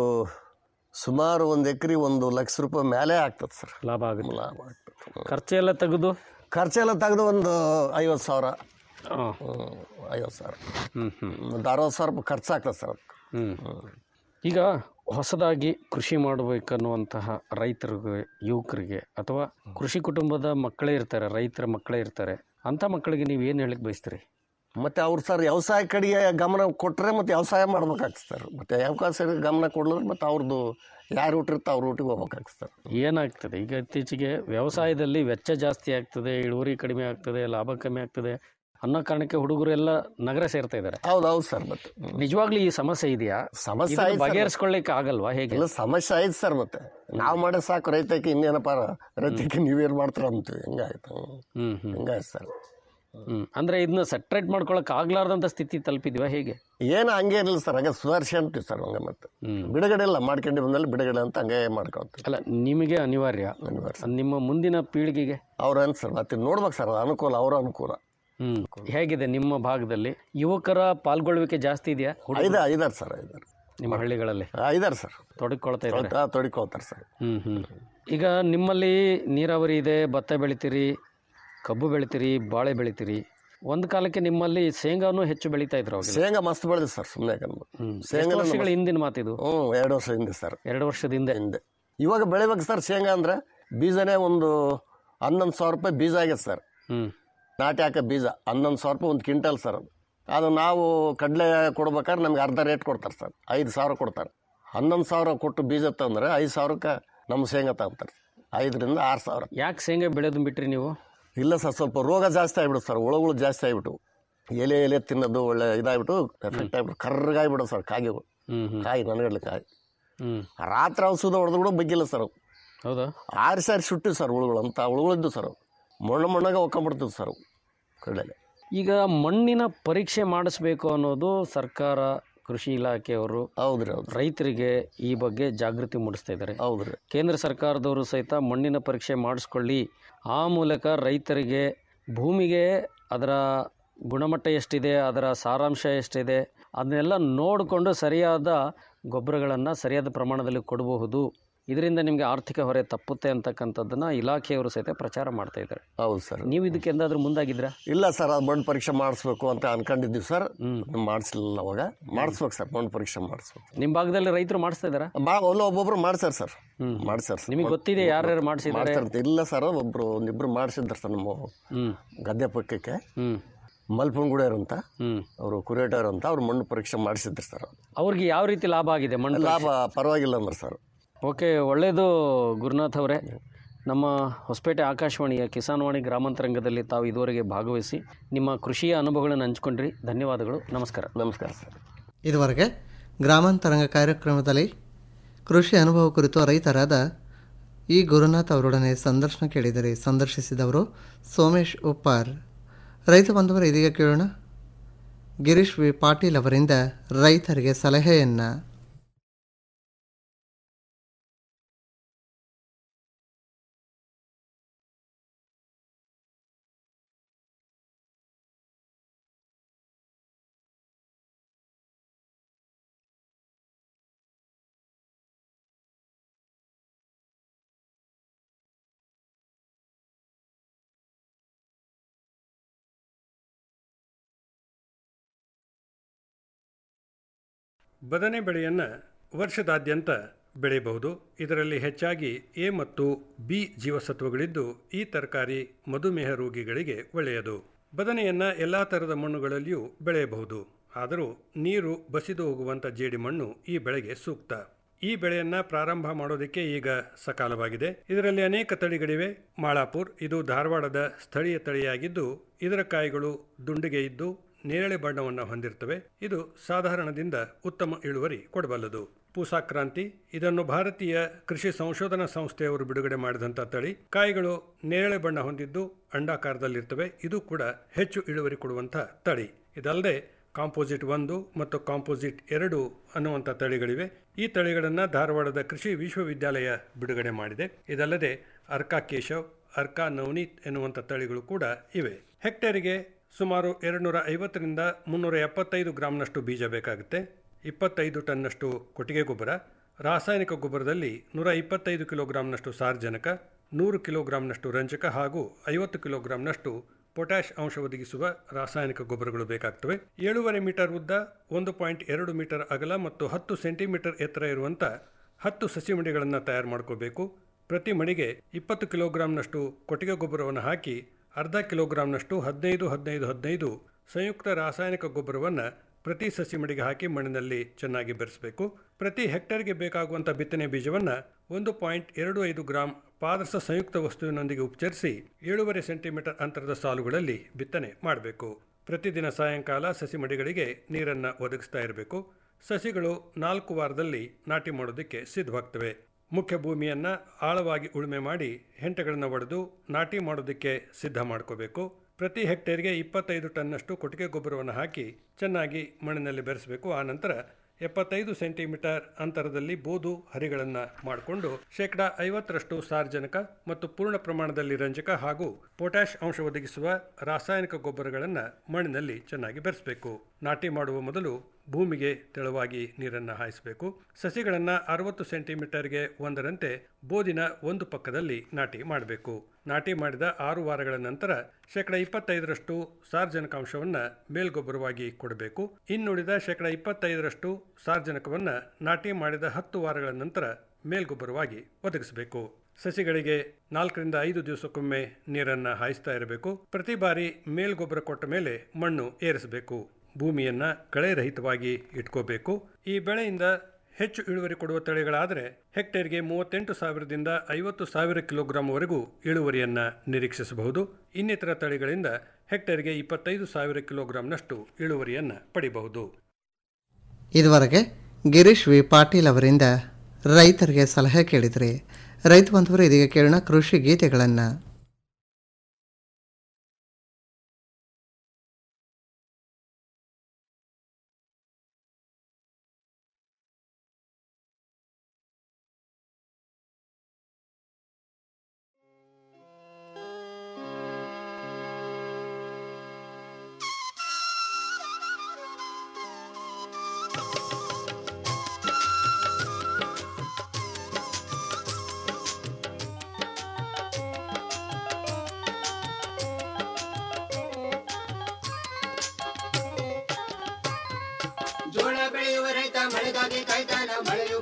ಸುಮಾರು ಒಂದು ಎಕರೆ ಒಂದು ಲಕ್ಷ ರೂಪಾಯಿ ಮೇಲೆ ಆಗ್ತದೆ ಸರ್ ಲಾಭ ಆಗುತ್ತೆ ಲಾಭ ಆಗ್ತದೆ ಖರ್ಚೆಲ್ಲ ತೆಗೆದು ಖರ್ಚೆಲ್ಲ ತೆಗೆದು ಒಂದು ಐವತ್ತು ಸಾವಿರ ಹಾಂ ಹ್ಮ್, ಐವತ್ತು ಸಾವಿರ ಹ್ಞೂ ಹ್ಞೂ ಒಂದು ಅರವತ್ತು ಸಾವಿರ ರೂಪಾಯಿ ಖರ್ಚಾಗ್ತದೆ ಸರ್ ಅದಕ್ಕೆ ಹ್ಞೂ ಈಗ ಹೊಸದಾಗಿ ಕೃಷಿ ಮಾಡಬೇಕನ್ನುವಂತಹ ರೈತರಿಗೆ ಯುವಕರಿಗೆ ಅಥವಾ ಕೃಷಿ ಕುಟುಂಬದ ಮಕ್ಕಳೇ ಇರ್ತಾರೆ ರೈತರ ಮಕ್ಕಳೇ ಇರ್ತಾರೆ ಅಂಥ ಮಕ್ಕಳಿಗೆ ನೀವು ಏನು ಹೇಳಕ್ಕೆ ಬಯಸ್ತೀರಿ ಮತ್ತು ಅವ್ರು ಸರ್ ವ್ಯವಸಾಯ ಕಡೆಗೆ ಗಮನ ಕೊಟ್ಟರೆ ಮತ್ತು ವ್ಯವಸಾಯ ಮಾಡ್ಬೇಕಾಗ್ತದೆ ಸರ್ ಮತ್ತು ವ್ಯವಸಾಯ ಗಮನ ಕೊಡಲಿದ್ರೆ ಮತ್ತು ಅವ್ರದ್ದು ಯಾರು ರೂಟಿರುತ್ತೆ ಅವ್ರ ರೂಟಿಗೆ ಹೋಗ್ಬೇಕಾಗ್ತದೆ ಸರ್ ಏನಾಗ್ತದೆ ಈಗ ಇತ್ತೀಚೆಗೆ ವ್ಯವಸಾಯದಲ್ಲಿ ವೆಚ್ಚ ಜಾಸ್ತಿ ಆಗ್ತದೆ ಇಳುವರಿ ಕಡಿಮೆ ಆಗ್ತದೆ ಲಾಭ ಕಮ್ಮಿ ಆಗ್ತದೆ ಅನ್ನೋ ಕಾರಣಕ್ಕೆ ಹುಡುಗರು ಎಲ್ಲ ನಗರ ಸೇರ್ತಾ ಇದ್ದಾರೆ ಹೌದು ಹೌದು ಸರ್ ಮತ್ತೆ ನಿಜವಾಗ್ಲೂ ಈ ಸಮಸ್ಯೆ ಇದೆಯಾ ಸಮಸ್ಯೆ ಇದನ್ನ ಆಯ್ತು ಸರ್. ಬಗೆಹರಿಸ್ಕೊಳ್ಳಿಕ್ಕೆ ಆಗಲ್ವಾ ಹೇಗೆ ಎಲ್ಲ ಸಮಸ್ಯೆ ಆಯ್ತು ಸರ್ ಮತ್ತೆ ನಾವು ಮಾಡೋ ಸಾಕು ರೈತಕ್ಕೆ ಇನ್ನೇನಪ್ಪ ರೈತಕ್ಕೆ ನೀವೇನು ಮಾಡ್ತೀರ ಅಂತೀವಿ ಹಿಂಗಾಯ್ತು ಹ್ಮ್ ಹ್ಮ್ ಹಿಂಗಾಯ್ತು ಸರ್ ಹ್ಮ್ ಅಂದ್ರೆ ಇದನ್ನ ಸೆಟ್ರೇಟ್ ಮಾಡ್ಕೊಳಕ್ ಆಗ್ಲಾರ್ದಂತ ಸ್ಥಿತಿ ತಲುಪಿದ್ವಾ ಹೇಗೆ ಏನು ಹಂಗೇನಿಲ್ಲ ಸರ್ ಹಂಗೆ ಸುಧಾರಿಸಿ ಅಂತೀವಿ ಸರ್ ಹಂಗೆ ಮತ್ತೆ ಹ್ಮ್ ಬಿಡುಗಡೆ ಇಲ್ಲ ಮಾಡ್ಕೊಂಡು ಬಂದಲ್ಲಿ ಬಿಡುಗಡೆ ಅಂತ ಹಂಗೆ ಮಾಡ್ಕೊತೀವಿ ಅಲ್ಲ ನಿಮಗೆ ಅನಿವಾರ್ಯ ಅನಿವಾರ್ಯ ಅದ್ ನಿಮ್ಮ ಮುಂದಿನ ಪೀಳಿಗೆಗೆ ಅವ್ರೇನು ಸರ್ ಮತ್ತೆ ನೋಡ್ಬೇಕು ಸರ್ ಅದು ಅನುಕೂಲ ಅವ್ರ ಅನುಕೂಲ ಹ್ಮ್ ಹೇಗಿದೆ ನಿಮ್ಮ ಭಾಗದಲ್ಲಿ ಯುವಕರ ಪಾಲ್ಗೊಳ್ಳುವಿಕೆ ಜಾಸ್ತಿ ಇದೆಯಾ ಹುಡುಗ- ಐದ ಐದಾರು ಸರ್ ಐದಾರು ನಿಮ್ಮ ಹಳ್ಳಿಗಳಲ್ಲಿ ಐದಾರು ಸರ್ ತೊಡಗಿಕೊಳ್ತಾ ಇದ್ದಾರೆ ತೊಡ್- ತೊಡಿಕೊಳ್ತಾರೆ ಸರ್ ಹ್ಮ್ ಹ್ಮ್ ಈಗ ನಿಮ್ಮಲ್ಲಿ ನೀರಾವರಿ ಇದೆ ಭತ್ತ ಬೆಳಿತೀರಿ ಕಬ್ಬು ಬೆಳಿತೀರಿ ಬಾಳೆ ಬೆಳಿತೀರಿ ಒಂದು ಕಾಲಕ್ಕೆ ನಿಮ್ಮಲ್ಲಿ ಶೇಂಗಾನು ಹೆಚ್ಚು ಬೆಳೀತಾ ಇದ್ರು ಅವಾಗ ಶೇಂಗಾ ಮಸ್ತ್ ಬೆಳೆದು ಸರ್ ಸುಮ್ಮನೆ ಕನ್ಬ ಹ್ಮ್ ಶೇಂಗಾ ಎಷ್ಟು ವರ್ಷಗಳ ಹಿಂದಿನ ಮಾತಿದು ಹ್ಞೂ ಎರಡು ವರ್ಷ ಹಿಂದೆ ಸರ್ ಎರಡು ವರ್ಷದ ಹಿಂದೆ ಹಿಂದೆ ಇವಾಗ ಬೆಳಿಬೇಕು ಸರ್ ಶೇಂಗಾ ಅಂದರೆ ಬೀಜನೇ ಒಂದು ಹನ್ನೊಂದು ಸಾವಿರ ರೂಪಾಯಿ ಬೀಜ ಆಗೈತೆ ಸರ್ ಹ್ಮ್ ನಾಟಿ ಹಾಕೋ ಬೀಜ ಹನ್ನೊಂದು ಸಾವಿರ ರೂಪಾಯಿ ಒಂದು ಕ್ವಿಂಟಲ್ ಸರ್ ಅದು ಅದು ನಾವು ಕಡಲೆ ಕೊಡ್ಬೇಕಾದ್ರೆ ನಮ್ಗೆ ಅರ್ಧ ರೇಟ್ ಕೊಡ್ತಾರೆ ಸರ್ ಐದು ಸಾವಿರ ಕೊಡ್ತಾರೆ ಹನ್ನೊಂದು ಸಾವಿರ ಕೊಟ್ಟು ಬೀಜ ತಂದರೆ ಐದು ಸಾವಿರಕ್ಕೆ ನಮ್ಮ ಶೇಂಗಾ ತಗೊಂತಾರೆ ಐದರಿಂದ ಆರು ಸಾವಿರ ಯಾಕೆ ಶೇಂಗಾ ಬೆಳೆಯೋದು ಬಿಟ್ರಿ ನೀವು ಇಲ್ಲ ಸರ್ ಸ್ವಲ್ಪ ರೋಗ ಜಾಸ್ತಿ ಆಗಿಬಿಡು ಸರ್ ಹುಳುಗಳು ಜಾಸ್ತಿ ಆಗಿಬಿಟ್ಟು ಎಲೆ ಎಲೆ ತಿನ್ನೋದು ಒಳ್ಳೆ ಇದಾಗ್ಬಿಟ್ಟು ಎಫೆಕ್ಟ್ ಆಗಿಬಿಟ್ಟು ಕರ್ರಗಾಗಿಬಿಡು ಸರ್ ಕಾಯಿಗಳು ಹ್ಮ್ ಹ್ಮ್ ಕಾಯಿ ನನಗಡ್ಲಿ ಕಾಯಿ ಹ್ಮ್ ರಾತ್ರಿ ಔಷಧ ಹೊಡೆದು ಕೂಡ ಬಗ್ಗಿಲ್ಲ ಸರ್ ಅವು ಹೌದಾ ಆರು ಸಾರಿ ಸುಟ್ಟು ಸರ್ ಹುಳುಗಳು ಅಂತ ಹುಳುಗಳಿದ್ದು ಸರ್ ಅವು ಮಣ್ಣು ಮಣ್ಣಾಗ ಒಕ್ಕೊಂಬಿಡ್ತದೆ ಸರ್ ಅವು ಕಡಲೆ ಈಗ ಮಣ್ಣಿನ ಪರೀಕ್ಷೆ ಮಾಡಿಸ್ಬೇಕು ಅನ್ನೋದು ಸರ್ಕಾರ ಕೃಷಿ ಇಲಾಖೆಯವರು ಹೌದ್ರಿ ಹೌದು ರೈತರಿಗೆ ಈ ಬಗ್ಗೆ ಜಾಗೃತಿ ಮೂಡಿಸ್ತಾ ಇದ್ದಾರೆ ಹೌದ್ರಿ ಕೇಂದ್ರ ಸರ್ಕಾರದವರು ಸಹಿತ ಮಣ್ಣಿನ ಪರೀಕ್ಷೆ ಮಾಡಿಸ್ಕೊಳ್ಳಿ ಆ ಮೂಲಕ ರೈತರಿಗೆ ಭೂಮಿಗೆ ಅದರ ಗುಣಮಟ್ಟ ಎಷ್ಟಿದೆ ಅದರ ಸಾರಾಂಶ ಎಷ್ಟಿದೆ ಅದನ್ನೆಲ್ಲ ನೋಡಿಕೊಂಡು ಸರಿಯಾದ ಗೊಬ್ಬರಗಳನ್ನು ಸರಿಯಾದ ಪ್ರಮಾಣದಲ್ಲಿ ಕೊಡಬಹುದು ಇದರಿಂದ ನಿಮಗೆ ಆರ್ಥಿಕ ಹೊರೆ ತಪ್ಪುತ್ತೆ ಅಂತಕ್ಕಂಥದ್ದನ್ನು ಇಲಾಖೆಯವರು ಸಹಿತ ಪ್ರಚಾರ ಮಾಡ್ತಾ ಇದ್ದಾರೆ ಹೌದು ಸರ್ ನೀವು ಇದಕ್ಕೆ ಎಂದಾದ್ರೂ ಮುಂದಾಗಿದ್ರಾ ಇಲ್ಲ ಸರ್ ಅದು ಮಣ್ಣು ಪರೀಕ್ಷೆ ಮಾಡಿಸ್ಬೇಕು ಅಂತ ಅನ್ಕೊಂಡಿದ್ದೀವಿ ಸರ್ ಹ್ಮ್. ಮಾಡಿಸ್ಲಿಲ್ಲ ಅವಾಗ ಮಾಡಿಸ್ಬೇಕು ಸರ್ ಮಣ್ಣು ಪರೀಕ್ಷೆ ಮಾಡಿಸ್ಬೇಕು ನಿಮ್ಮ ಭಾಗದಲ್ಲಿ ರೈತರು ಮಾಡಿಸ್ತಾ ಇದ್ದಾರಾ ಬಾ ಒಲ್ಲ ಒಬ್ಬೊಬ್ರು ಮಾಡ್ಸಾರ ಸರ್ ಹ್ಮ್. ಮಾಡ್ಸಾರ ಸರ್ ನಿಮಗೆ ಗೊತ್ತಿದೆ ಯಾರ್ಯಾರು ಮಾಡಿಸಿದ್ದಾರೆ ಮಾಡ್ತಾರಂತೆ ಇಲ್ಲ ಸರ್ ಒಬ್ರು ಒಂದಿಬ್ರು ಮಾಡಿಸಿದ್ರು ಸರ್ ನಮ್ಮ ಹ್ಞೂ ಗದ್ದೆ ಪಕ್ಕಕ್ಕೆ ಹ್ಞೂ ಮಲ್ಪಂಗುಡಿಯರು ಅಂತ ಹ್ಞೂ ಅವರು ಕುರೇಟರ್ ಅಂತ ಅವ್ರು ಮಣ್ಣು ಪರೀಕ್ಷೆ ಮಾಡಿಸಿದ್ರು ಸರ್ ಅವ್ರಿಗೆ ಯಾವ ರೀತಿ ಲಾಭ ಆಗಿದೆ ಮಣ್ಣು ಲಾಭ ಪರವಾಗಿಲ್ಲ ಅಂದ್ರೆ ಸರ್ ಓಕೆ ಒಳ್ಳೆಯದು ಗುರುನಾಥ್ ಅವರೇ ನಮ್ಮ ಹೊಸಪೇಟೆ ಆಕಾಶವಾಣಿಯ ಕಿಸಾನ್ವಾಣಿ ಗ್ರಾಮಾಂತರಂಗದಲ್ಲಿ ತಾವು ಇದುವರೆಗೆ ಭಾಗವಹಿಸಿ ನಿಮ್ಮ ಕೃಷಿಯ ಅನುಭವಗಳನ್ನು ಹಂಚ್ಕೊಂಡ್ರಿ ಧನ್ಯವಾದಗಳು ನಮಸ್ಕಾರ ನಮಸ್ಕಾರ ಸರ್ ಇದುವರೆಗೆ ಗ್ರಾಮಾಂತರಂಗ ಕಾರ್ಯಕ್ರಮದಲ್ಲಿ ಕೃಷಿ ಅನುಭವ ಕುರಿತು ರೈತರಾದ ಇ ಗುರುನಾಥ್ ಅವರೊಡನೆ ಸಂದರ್ಶನ ಕೇಳಿದರೆ ಸಂದರ್ಶಿಸಿದವರು ಸೋಮೇಶ್ ಉಪ್ಪಾರ್ ರೈತ ಬಂಧುವರು ಇದೀಗ ಕೇಳೋಣ ಗಿರೀಶ್ ವಿ ಪಾಟೀಲ್ ಅವರಿಂದ ರೈತರಿಗೆ ಸಲಹೆಯನ್ನು ಬದನೆ ಬೆಳೆಯನ್ನು ವರ್ಷದಾದ್ಯಂತ ಬೆಳೆಯಬಹುದು ಇದರಲ್ಲಿ ಹೆಚ್ಚಾಗಿ ಎ ಮತ್ತು ಬಿ ಜೀವಸತ್ವಗಳಿದ್ದು ಈ ತರಕಾರಿ ಮಧುಮೇಹ ರೋಗಿಗಳಿಗೆ ಒಳ್ಳೆಯದು ಬದನೆಯನ್ನು ಎಲ್ಲ ಥರದ ಮಣ್ಣುಗಳಲ್ಲಿಯೂ ಬೆಳೆಯಬಹುದು ಆದರೂ ನೀರು ಬಸಿದು ಹೋಗುವಂಥ ಜೇಡಿಮಣ್ಣು ಈ ಬೆಳೆಗೆ ಸೂಕ್ತ ಈ ಬೆಳೆಯನ್ನು ಪ್ರಾರಂಭ ಮಾಡೋದಕ್ಕೆ ಈಗ ಸಕಾಲವಾಗಿದೆ ಇದರಲ್ಲಿ ಅನೇಕ ತಳಿಗಳಿವೆ ಮಾಳಾಪುರ್ ಇದು ಧಾರವಾಡದ ಸ್ಥಳೀಯ ತಳಿಯಾಗಿದ್ದು ಇದರ ಕಾಯಿಗಳು ದುಂಡಿಗೆ ಇದ್ದು ನೇರಳೆ ಬಣ್ಣವನ್ನು ಹೊಂದಿರ್ತವೆ ಇದು ಸಾಧಾರಣದಿಂದ ಉತ್ತಮ ಇಳುವರಿ ಕೊಡಬಲ್ಲದು ಪೂಸಾಕ್ರಾಂತಿ ಇದನ್ನು ಭಾರತೀಯ ಕೃಷಿ ಸಂಶೋಧನಾ ಸಂಸ್ಥೆಯವರು ಬಿಡುಗಡೆ ಮಾಡಿದಂಥ ತಳಿ ಕಾಯಿಗಳು ನೇರಳೆ ಬಣ್ಣ ಹೊಂದಿದ್ದು ಅಂಡಾಕಾರದಲ್ಲಿರ್ತವೆ ಇದು ಕೂಡ ಹೆಚ್ಚು ಇಳುವರಿ ಕೊಡುವಂಥ ತಳಿ ಇದಲ್ಲದೆ ಕಾಂಪೋಸಿಟ್ ಒಂದು ಮತ್ತು ಕಾಂಪೋಸಿಟ್ ಎರಡು ಅನ್ನುವಂಥ ತಳಿಗಳಿವೆ ಈ ತಳಿಗಳನ್ನು ಧಾರವಾಡದ ಕೃಷಿ ವಿಶ್ವವಿದ್ಯಾಲಯ ಬಿಡುಗಡೆ ಮಾಡಿದೆ ಇದಲ್ಲದೆ ಅರ್ಕಾ ಕೇಶವ್ ಅರ್ಕಾ ನವನೀತ್ ಎನ್ನುವಂಥ ತಳಿಗಳು ಕೂಡ ಇವೆ ಹೆಕ್ಟೇರಿಗೆ ಸುಮಾರು ಎರಡುನೂರ ಐವತ್ತರಿಂದ ಮುನ್ನೂರ ಎಪ್ಪತ್ತೈದು ಗ್ರಾಂನಷ್ಟು ಬೀಜ ಬೇಕಾಗುತ್ತೆ ಇಪ್ಪತ್ತೈದು ಟನ್ನಷ್ಟು ಕೊಟ್ಟಿಗೆ ಗೊಬ್ಬರ ರಾಸಾಯನಿಕ ಗೊಬ್ಬರದಲ್ಲಿ ನೂರ ಇಪ್ಪತ್ತೈದು ಕಿಲೋಗ್ರಾಂನಷ್ಟು ಸಾರ್ವಜನಕ ನೂರು ಕಿಲೋಗ್ರಾಂನಷ್ಟು ರಂಜಕ ಹಾಗೂ ಐವತ್ತು ಕಿಲೋಗ್ರಾಂನಷ್ಟು ಪೊಟ್ಯಾಷ್ ಅಂಶ ಒದಗಿಸುವ ರಾಸಾಯನಿಕ ಗೊಬ್ಬರಗಳು ಬೇಕಾಗ್ತವೆ ಏಳೂವರೆ ಮೀಟರ್ ಉದ್ದ ಒಂದು ಪಾಯಿಂಟ್ ಎರಡು ಮೀಟರ್ ಅಗಲ ಮತ್ತು ಹತ್ತು ಸೆಂಟಿಮೀಟರ್ ಎತ್ತರ ಇರುವಂಥ ಹತ್ತು ಸಸಿ ಮಡಿಗಳನ್ನು ತಯಾರು ಮಾಡ್ಕೋಬೇಕು ಪ್ರತಿ ಮಡಿಗೆ ಇಪ್ಪತ್ತು ಕಿಲೋಗ್ರಾಂನಷ್ಟು ಕೊಟ್ಟಿಗೆ ಗೊಬ್ಬರವನ್ನು ಹಾಕಿ ಅರ್ಧ ಕಿಲೋಗ್ರಾಂನಷ್ಟು ಹದಿನೈದು ಹದಿನೈದು ಹದಿನೈದು ಸಂಯುಕ್ತ ರಾಸಾಯನಿಕ ಗೊಬ್ಬರವನ್ನು ಪ್ರತಿ ಸಸಿ ಮಡಿಗೆ ಹಾಕಿ ಮಣ್ಣಿನಲ್ಲಿ ಚೆನ್ನಾಗಿ ಬೆರೆಸಬೇಕು ಪ್ರತಿ ಹೆಕ್ಟೇರ್ಗೆ ಬೇಕಾಗುವಂಥ ಬಿತ್ತನೆ ಬೀಜವನ್ನು ಒಂದು ಪಾಯಿಂಟ್ ಎರಡು ಐದು ಗ್ರಾಂ ಪಾದರಸ ಸಂಯುಕ್ತ ವಸ್ತುವಿನೊಂದಿಗೆ ಉಪಚರಿಸಿ ಏಳೂವರೆ ಸೆಂಟಿಮೀಟರ್ ಅಂತರದ ಸಾಲುಗಳಲ್ಲಿ ಬಿತ್ತನೆ ಮಾಡಬೇಕು ಪ್ರತಿದಿನ ಸಾಯಂಕಾಲ ಸಸಿ ಮಡಿಗಳಿಗೆ ನೀರನ್ನು ಒದಗಿಸ್ತಾ ಇರಬೇಕು ಸಸಿಗಳು ನಾಲ್ಕು ವಾರದಲ್ಲಿ ನಾಟಿ ಮಾಡೋದಕ್ಕೆ ಸಿದ್ಧವಾಗ್ತವೆ ಮುಖ್ಯ ಭೂಮಿಯನ್ನು ಆಳವಾಗಿ ಉಳುಮೆ ಮಾಡಿ ಹೆಂಟೆಗಳನ್ನು ಒಡೆದು ನಾಟಿ ಮಾಡೋದಕ್ಕೆ ಸಿದ್ಧ ಮಾಡ್ಕೋಬೇಕು ಪ್ರತಿ ಹೆಕ್ಟೇರ್ಗೆ ಇಪ್ಪತ್ತೈದು ಟನ್ನಷ್ಟು ಕೊಟ್ಟಿಗೆ ಗೊಬ್ಬರವನ್ನು ಹಾಕಿ ಚೆನ್ನಾಗಿ ಮಣ್ಣಿನಲ್ಲಿ ಬೆರೆಸಬೇಕು ಆ ನಂತರ ಎಪ್ಪತ್ತೈದು ಸೆಂಟಿಮೀಟರ್ ಅಂತರದಲ್ಲಿ ಬೋದು ಹರಿಗಳನ್ನು ಮಾಡಿಕೊಂಡು ಶೇಕಡ ಐವತ್ತರಷ್ಟು ಸಾರ್ವಜನಿಕ ಮತ್ತು ಪೂರ್ಣ ಪ್ರಮಾಣದಲ್ಲಿ ರಂಜಕ ಹಾಗೂ ಪೊಟ್ಯಾಷ್ ಅಂಶ ಒದಗಿಸುವ ರಾಸಾಯನಿಕ ಗೊಬ್ಬರಗಳನ್ನು ಮಣ್ಣಿನಲ್ಲಿ ಚೆನ್ನಾಗಿ ಬೆರೆಸಬೇಕು ನಾಟಿ ಮಾಡುವ ಮೊದಲು ಭೂಮಿಗೆ ತೆಳುವಾಗಿ ನೀರನ್ನು ಹಾಯಿಸಬೇಕು ಸಸಿಗಳನ್ನು ಅರವತ್ತು ಸೆಂಟಿಮೀಟರ್ಗೆ ಒಂದರಂತೆ ಬೋದಿನ ಒಂದು ಪಕ್ಕದಲ್ಲಿ ನಾಟಿ ಮಾಡಬೇಕು ನಾಟಿ ಮಾಡಿದ ಆರು ವಾರಗಳ ನಂತರ ಶೇಕಡ ಇಪ್ಪತ್ತೈದರಷ್ಟು ಸಾರ್ವಜನಿಕಾಂಶವನ್ನು ಮೇಲ್ಗೊಬ್ಬರವಾಗಿ ಕೊಡಬೇಕು ಇನ್ನುಳಿದ ಶೇಕಡ ಇಪ್ಪತ್ತೈದರಷ್ಟು ಸಾರ್ವಜನಿಕವನ್ನು ನಾಟಿ ಮಾಡಿದ ಹತ್ತು ವಾರಗಳ ನಂತರ ಮೇಲ್ಗೊಬ್ಬರವಾಗಿ ಒದಗಿಸಬೇಕು ಸಸಿಗಳಿಗೆ ನಾಲ್ಕರಿಂದ ಐದು ದಿವಸಕ್ಕೊಮ್ಮೆ ನೀರನ್ನು ಹಾಯಿಸ್ತಾ ಇರಬೇಕು ಪ್ರತಿ ಬಾರಿ ಮೇಲ್ಗೊಬ್ಬರ ಕೊಟ್ಟ ಮೇಲೆ ಮಣ್ಣು ಏರಿಸಬೇಕು ಭೂಮಿಯನ್ನ ಕಳೆ ರಹಿತವಾಗಿ ಇಟ್ಕೋಬೇಕು ಈ ಬೆಳೆಯಿಂದ ಹೆಚ್ಚು ಇಳುವರಿ ಕೊಡುವ ತಳಿಗಳಾದರೆ ಹೆಕ್ಟೇರ್ಗೆ ಮೂವತ್ತೆಂಟು ಸಾವಿರದಿಂದ ಐವತ್ತು ಸಾವಿರ ಕಿಲೋಗ್ರಾಂವರೆಗೂ ಇಳುವರಿಯನ್ನು ನಿರೀಕ್ಷಿಸಬಹುದು ಇನ್ನಿತರ ತಳಿಗಳಿಂದ ಹೆಕ್ಟೇರ್ಗೆ ಇಪ್ಪತ್ತೈದು ಸಾವಿರ ಕಿಲೋಗ್ರಾಂನಷ್ಟು ಇಳುವರಿಯನ್ನು ಪಡಿಬಹುದು ಇದುವರೆಗೆ ಗಿರೀಶ್ ವಿ ಪಾಟೀಲ್ ಅವರಿಂದ ರೈತರಿಗೆ ಸಲಹೆ ಕೇಳಿದ್ರಿ ರೈತ ಬಂಧುವರು ಇದೀಗ ಕೇಳೋಣ ಕೃಷಿ ಗೀತೆಗಳನ್ನು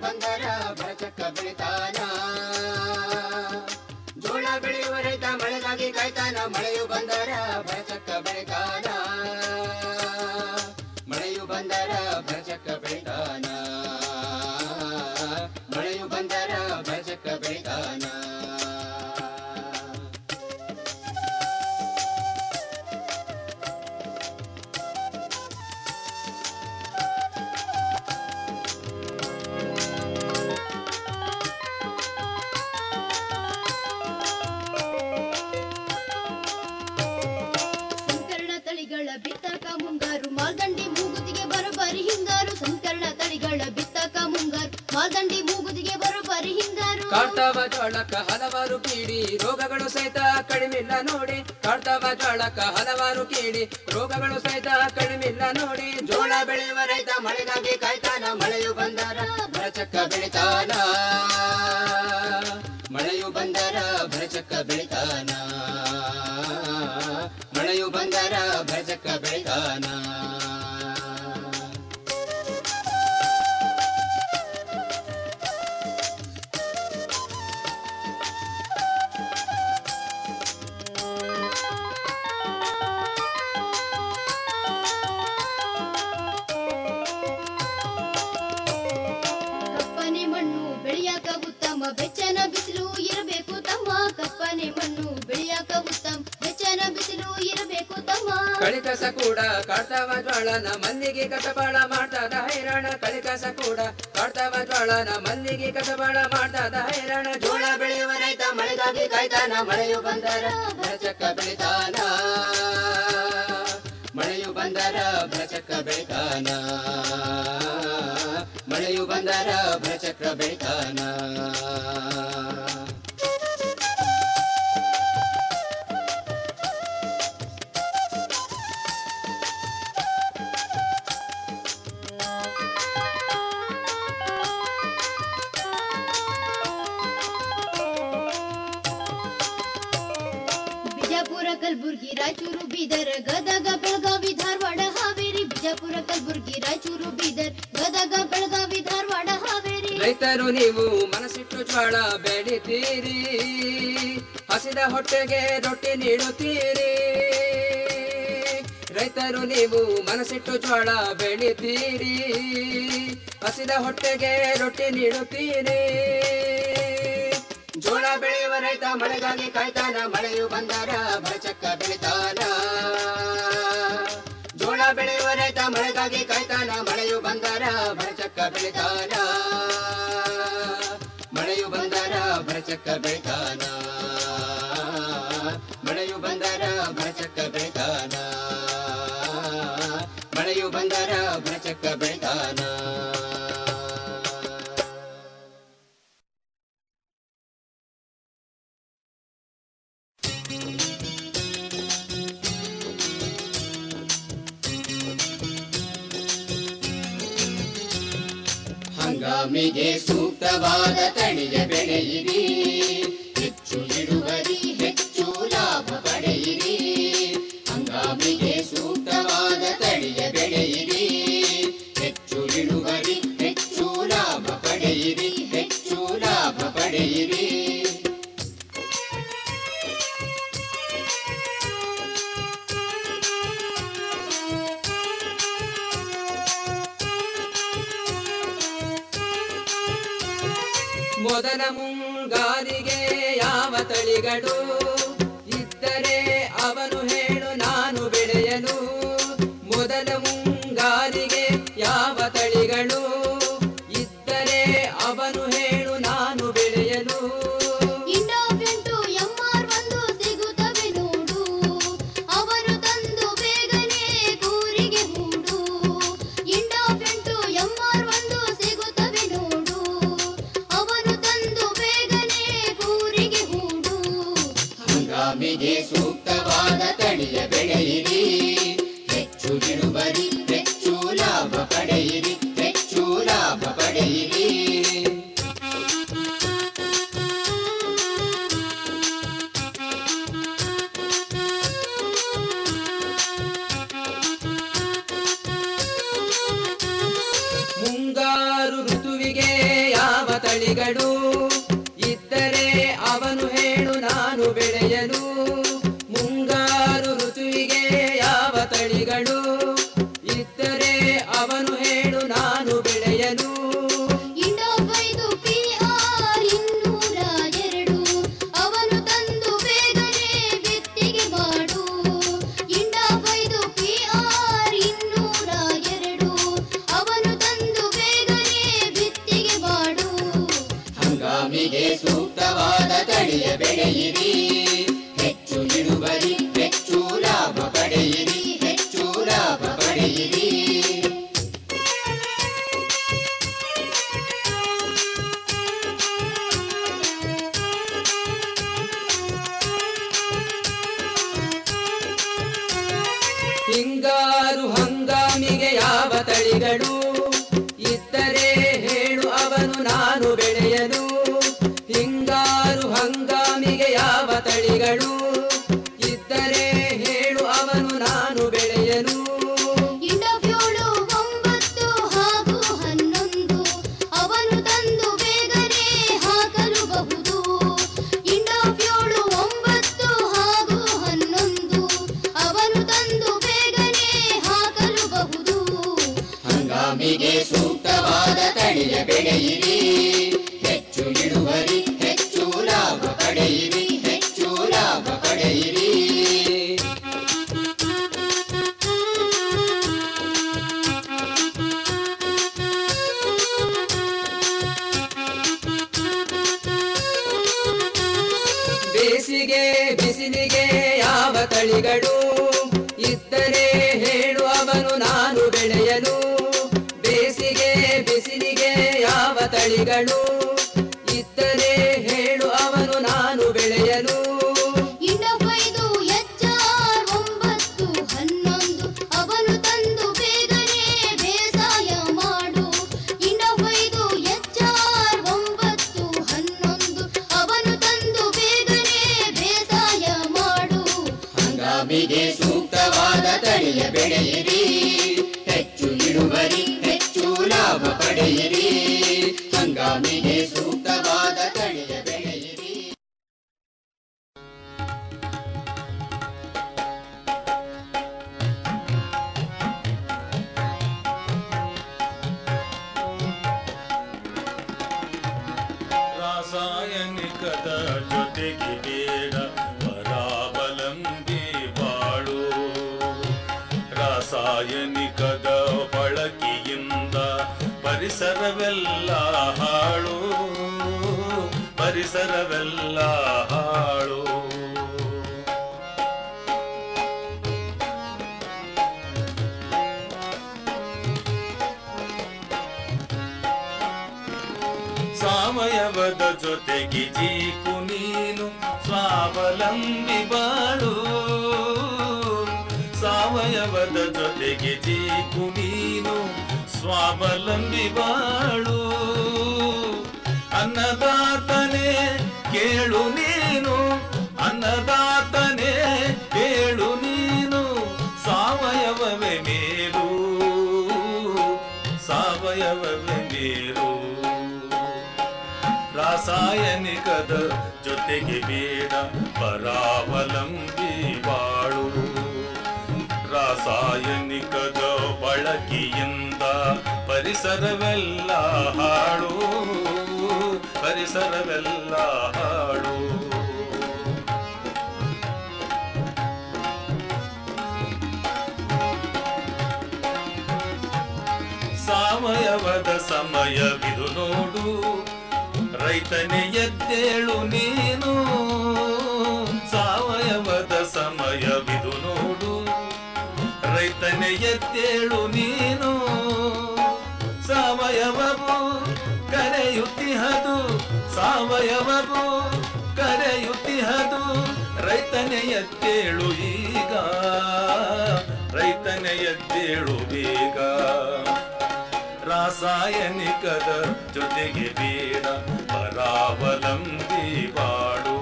ಬಂದರ ಬರಚಕ್ಕ ಬೆಳಿತಾನ ಜೋಳ ಬೆಳೆಯುವ ರೈತ ಮಳೆಗಾಗಿ ಕಾಯ್ತಾನ ಮಳೆಯು ಬಂದರ ಬರಚಕ್ಕ ಬೆಳಿತಾನ ಮಳೆಯು ಬಂದರ ಬರಚಕ್ಕ ಬೆಳಿತಾನ ಮಳೆಯು ಬಂದರ ಬರಚಕ್ಕ ಬೆಳಿತಾನ ಸಂಕರಣ ತಳಿಗಳ ಬಿತ್ತಕ ಮುಂಗಾರು ಮಾಲ್ದಂಡಿ ಮೂಗುತಿಗೆ ಬರೋಬ್ಬರಿ ಹಿಂಗಾರು ಸಂಕರಣ ತಳಿಗಳ ಬಿತ್ತಕ ಮುಂಗಾರು ಮಾಲ್ದಂಡಿ ಮೂಗುತಿಗೆ ಬರೋಬ್ಬರಿ ಹಿಂಗಾರು ಕಾಡ್ತಾವ ಜೋಳಕ್ಕ ಹಲವಾರು ಕೀಡಿ ರೋಗಗಳು ಸಹಿತ ಕಡಿಮಿಲ್ಲ ನೋಡಿ ಕಾಡ್ತಾವ ಜೋಳಕ್ಕ ಹಲವಾರು ಕೀಡಿ ರೋಗಗಳು ಸಹಿತ ಕಡಿಮಿಲ್ಲ ನೋಡಿ ಜೋಳ ಬೆಳೆಯುವ ರೈತ ಮಳೆಗಾಗಿ ಕಾಯ್ತಾನ ಮಳೆಯು ಬಂದರ ಭರಚಕ್ಕ ಬೆಳಿತಾನ ಮಳೆಯು ಬಂದರ ಭರಚಕ್ಕ ಬೆಳಿತಾನ ಮಳೆಯು ಬಂದರ ಭರಚಕ್ಕ ಬೆಳಿತಾನ ಕಪ್ಪನೆ ಮಣ್ಣು ಬೆಳೆಯಾಕ ಉತ್ತಮ ಬೆಚ್ಚನ ಬಿಸಿಲು ಇರಬೇಕು ತಮ್ಮ ಕಪ್ಪನೆ ಮಣ್ಣು ಬೆಳೆಯಾಕ ಉತ್ತಮ ಬೆಚ್ಚನ ಬಿಸಿಲು ಇರಬೇಕು ತಮ್ಮ ಕಳಿಕಸ ಕೂಡ ಕಾಡ್ತಾವ ಜ್ವಾಳನ ಮಲ್ಲಿಗೆ ಕಸಬಾಳ ಮಾಡ್ತಾದ ಹೈರಾಣ ಕಳಿಕಸ ಕೂಡ ಕಾಡ್ತಾವ ಜ್ವಾಳನ ಮಲ್ಲಿಗೆ ಕಸಬಾಳ ಮಾಡ್ತಾದ ಹೈರಾಣ ಜೋಳ ಬೆಳೆಯುವ ರೈತ ಮಳೆಗಾಗಿ ಕಾಯ್ತಾನ ಮಳೆಯು ಬಂದರ ಭರಚಕ್ಕ ಬೆಳಿತಾನ ಮಳೆಯು ಬಂದರ ಭರಚಕ್ಕ ಬೆಳಿತಾನ ಮಳೆಯು ಬಂದರ ಭರಚಕ್ರ ಬೆಳಿತಾನ ಬಿಜಾಪುರ ಕಲಬುರ್ಗಿ ರಾಯಚೂರು ಬೀದರ್ ಗದಗ ಬೆಳಗಾವಿ ಧಾರವಾಡ ಹಾವೇರಿ ಬಿಜಾಪುರ ಕಲಬುರ್ಗಿ ರಾಯಚೂರು ಬೀದರ್ ಗದಗ ಬೆಳಗಾವಿ ಧಾರವಾಡ ಹಾವೇರಿ ರೈತರು ನೀವು ಮನಸ್ಸಿಟ್ಟು ಜ್ವಾಳ ಬೆಳಿತೀರಿ ಹಸಿದ ಹೊಟ್ಟೆಗೆ ರೊಟ್ಟಿ ನೀಡುತ್ತೀರಿ ರೈತರು ನೀವು ಮನಸ್ಸಿಟ್ಟು ಜ್ವಾಳ ಬೆಳಿತೀರಿ ಹಸಿದ ಹೊಟ್ಟೆಗೆ ರೊಟ್ಟಿ ನೀಡುತ್ತೀರಿ ಜೋಳ ಬೆಳೆಯುವ ರೈತ ಮಳೆಗಾಗಿ ಕಾಯ್ತಾನ ಮಳೆಯು ಬಂದರ ಬರಚಕ್ಕ ಬೆಳಿತಾನ ಜೋಳ ಬೆಳೆಯುವ ರೈತ ಮಳೆಗಾಗಿ ಕಾಯ್ತಾನ ಮಳೆಯು ಬಂದರ ಬರಚಕ್ಕ ಬೆಳಿತಾನ ಮಳೆಯು ಬಂದರ ಬರಚಕ್ಕ ಬೆಳಿತಾನ ಮಳೆಯು ಬಂದರ ಬರಚಕ್ಕ ಬೆಳಿತಾನ ಮಳೆಯು ಬಂದರ ಬರಚಕ್ಕ ಬೆಳಿತಾನ ಹಂಗಾಮಿಗೆ ಸೂಕ್ತವಾದ ತಳಿಯ ಬೆಳೆಯಿರಿ ಹೆಚ್ಚು ಇಳುವರಿ ಹೆಚ್ಚು ಲಾಭ ಪಡೆಯಿರಿ ಹಂಗಾಮಿಗೆ ಸೂಕ್ತವಾದ ತಳಿಯ ಬೆಳೆಯಿರಿ ಹೆಚ್ಚು ಇಳುವರಿ ಹೆಚ್ಚು ಲಾಭ ಪಡೆಯಿರಿ ಹೆಚ್ಚು ಲಾಭ ಪಡೆಯಿರಿ ಮೊದಲ ಮುಂಗಾರಿಗೆ ಯಾವ ತಳಿಗಳು ಇದ್ದರೆ ಅವನು ಹೇಳು ನಾನು ಬೆಳೆಯಲು ಮೊದಲ ಮುಂಗಾರಿಗೆ ಯಾವ ತಳಿಗಳು ಇದ್ದರೆ ಅವನು ಹೇಳು ನಾನು ಬೆಳೆಯಲು ಇಂಡೋಫೆಂಟು ಎಂಆರ್ ಒಂದು ಸಿಗುತ್ತವೆ ನೋಡು ಅವರು ತಂದು ಬೇಗನೆ ಕೂರಿಗೆ ಹೂಡು ಇಂಡೋಫೆಂಟು ಎಂಆರ್ ಒಂದು ಸಿಗುತ್ತವೆ ನೋಡು ಅವರು ತಂದು ಬೇಗನೆ ಕೂರಿಗೆ ಹೂಡು ಹಂಗಾಮಿಗೆ ಸೂಕ್ತವಾದ ತಳಿಯ ಬೆಳೆಯಿರಿ ಹೆಚ್ಚು ಇಳುವರಿ ಹೆಚ್ಚು ಲಾಭ ಪಡೆಯಿರಿ ಹೆಚ್ಚು ಲಾಭ ಪಡೆಯಿರಿ ಮುಂಗಾರು ಋತುವಿಗೆ ತಳಿಗಳು ಇದ್ದರೆ ಅವನು ಹೇಳು ನಾನು ಬೆಳೆಯಲು ಮುಂಗಾರು ಋತುವಿಗೆ ಯಾವ ತಳಿಗಳು ಇದ್ದರೆ ಅವನು ಹೇಳು ನಾನು ಬೆಳೆಯಲು ಇಂಡೋಬೈದು PR ಇನ್ನೂರ ಎರಡು ಅವನು ತಂದು ಬೇಗನೆ ಬಿತ್ತಿಗೆ ಮಾಡು ಇಂಡೋಬೈದು PR ಇನ್ನೂರ ಎರಡು ಅವನು ತಂದು ಬೇಗನೆ ಬಿತ್ತಿಗೆ ಮಾಡು ಹಂಗಾಮಿಗೆ ಸೂಕ್ತವಾದ ತಳಿಯ ಬೆಳೆಯಿರಿ ಹೆಚ್ಚು ಇಳುವರಿ ಹೆಚ್ಚು ಲಾಭ ಪಡೆಯಿರಿ ಹೆಚ್ಚು ಲಾಭ ಪಡೆಯಿರಿ ಹಿಂಗಾರು ಹಂಗಾಮಿಗೆ ಯಾವ ತಳಿಗಳು ಇದ್ದರೆ ಹೇಳು ಅವನು ನಾನು ಬೆಳೆಯಲು ಹಿಂಗಾರು ಹಂಗಾಮಿಗೆ ಯಾವ ತಳಿಗಳು ಇದ್ದರೆ ಹೇಳು ಅವನು ನಾನು ಬೆಳೆಯಲು ಇಂಡೋಫ್ಯೂಳು ಒಂಬತ್ತು ಹಾಗೂ ಹನ್ನೊಂದು ಅವನು ತಂದು ಬೇಗನೆ ಹಾಕಲು ಬಹುದು ಇಂಡೋಫ್ಯೂಳು ಒಂಬತ್ತು ಹಾಗೂ ಹನ್ನೊಂದು ಅವನು ತಂದು ಬೇಗನೆ ಹಾಕಲು ಬಹುದು ಹಂಗಾಮಿಗೆ ಸೂಕ್ತವಾದ ತಳಿಯ ಬೆಳೆಯಿರಿ ಹೆಚ್ಚು ಇಳುವರಿ ಹೆಚ್ಚು ಲಾಭ ಪಡೆಯಿರಿ ಹೆಚ್ಚು ಲಾಭ ಪಡೆಯಿರಿ ಬೇಸಿಗೆ ಬಿಸಿಲಿಗೆ ಯಾವ ತಳಿಗಳು ಇದ್ದರೆ ಹೇಳು ಅವನು ನಾನು ಬೆಳೆಯಲು ಬೇಸಿಗೆ ಬಿಸಿಲಿಗೆ ಯಾವ ತಳಿಗಳು ಇದ್ದರೆ ಹೇಳು ಅವನು ನಾನು ಬೆಳೆಯಲು ಇಂಡೋಫೈದು ಎಚ್ಆರ್ ಒಂಬತ್ತು ಹನ್ನೊಂದು ಅವನು ತಂದು ಬೇಗನೆ ಬೇಸಾಯ ಮಾಡು ಇಂಡೋಫೈದು ಎಚ್ಆರ್ ಒಂಬತ್ತು ಹನ್ನೊಂದು ಅವನು ತಂದು ಬೇಗನೆ ಬೇಸಾಯ ಮಾಡು ಹಂಗಾಮಿಗೆ ಸೂಕ್ತವಾದ ತಳಿಯ ಬೆಳೆಯಿರಿ ಹೆಚ್ಚು ಇಳುವರಿ ಹೆಚ್ಚು ಲಾಭ ಪಡೆಯಿರಿ ಹಂಗಾಮಿಗೆ ಸೂಕ್ತವಾದ ತಳಿಯ ಬೆಳೆಯಿರಿ ರಾಸಾಯನಿಕದ ಜೊತೆಗೆ ಬೇಡ ಪರಾವಲಂಬಿ ಬಾಳು ರಾಸಾಯನಿಕದ ಬಳಕೆಯಿಂದ ಪರಿಸರವೆಲ್ಲ ಹಾಳು ಪರಿಸರವೆಲ್ಲ ಹಾಳು ಸಾವಯವದ ಜೊತೆಗೆ ಜೀಕು ನೀನು ಸ್ವಾವಲಂಬಿ ಬಾಳು ಸಾವಯವದ ಜೊತೆಗೆ ಜೀಕು ನೀನು ಸ್ವಾವಲಂಬಿ ಬಾಳು ಅನ್ನದಾತನೇ ಕೇಳು ನೀನು ಅನ್ನದಾತನೇ ಕೇಳು ನೀನು ಸಾವಯವವೇ ಮೇಲು ಸಾವಯವವೇ ಮೇಲು ರಾಸಾಯನಿಕದ ಜೊತೆಗೆ ಬೇಡ ಪರಾವಲಂಬಿ ಬಾಳು ರಾಸಾಯನಿಕದ ಬಳಕೆಯಿಂದ ಪರಿಸರವೆಲ್ಲ ಹಾಳು ಪರಿಸರವೆಲ್ಲ ಹಾಳು ಸಾವಯವದ ಸಮಯವಿದು ನೋಡು ರೈತನೇ ಎದ್ದೇಳು ನೀನು ಸಾವಯವದ ಸಮಯವಿದು ನೋಡು ರೈತನೇ ಎದ್ದೇಳು ನೀನು ಸಾವಯವವು ಕರೆಯುತ್ತಿಹದು ಸಾವಯವವು ಕರೆಯುತ್ತಿಹದು ರೈತನೇ ಎದ್ದೇಳು ಈಗ ರೈತನೇ ಎದ್ದೇಳು ಬೇಗ ರಾಸಾಯನಿಕದ ಜೊತೆಗೆ ಬೇಡ ಪರಾವಲಂಬಿ ಬಾಡು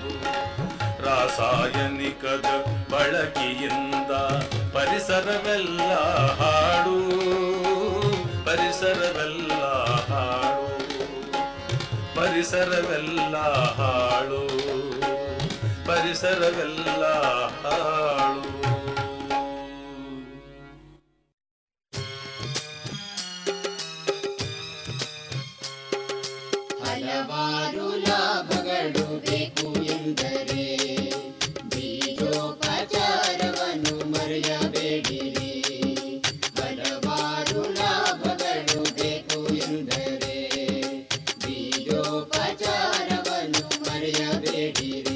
ರಾಸಾಯನಿಕದ ಬಳಕೆಯಿಂದ ಪರಿಸರವೆಲ್ಲ ಹಾಡು ಪರಿಸರವೆಲ್ಲ ಹಾಡು ಪರಿಸರವೆಲ್ಲ ಹಾಳು ಪರಿಸರವೆಲ್ಲ ಹಾಳು ಹಲವಾರು ಲಾಭಗಳು ಬೇಕು ಎಂದರೆ ಬೀಜೋಪಚಾರವನ್ನು ಮರೆಯಬೇಡಿರಿ ಹಲವಾರು ಲಾಭಗಳು ಬೇಕು ಎಂದರೆ ಬೀಜೋಪಚಾರವನ್ನು ಮರೆಯಬೇಡಿರಿ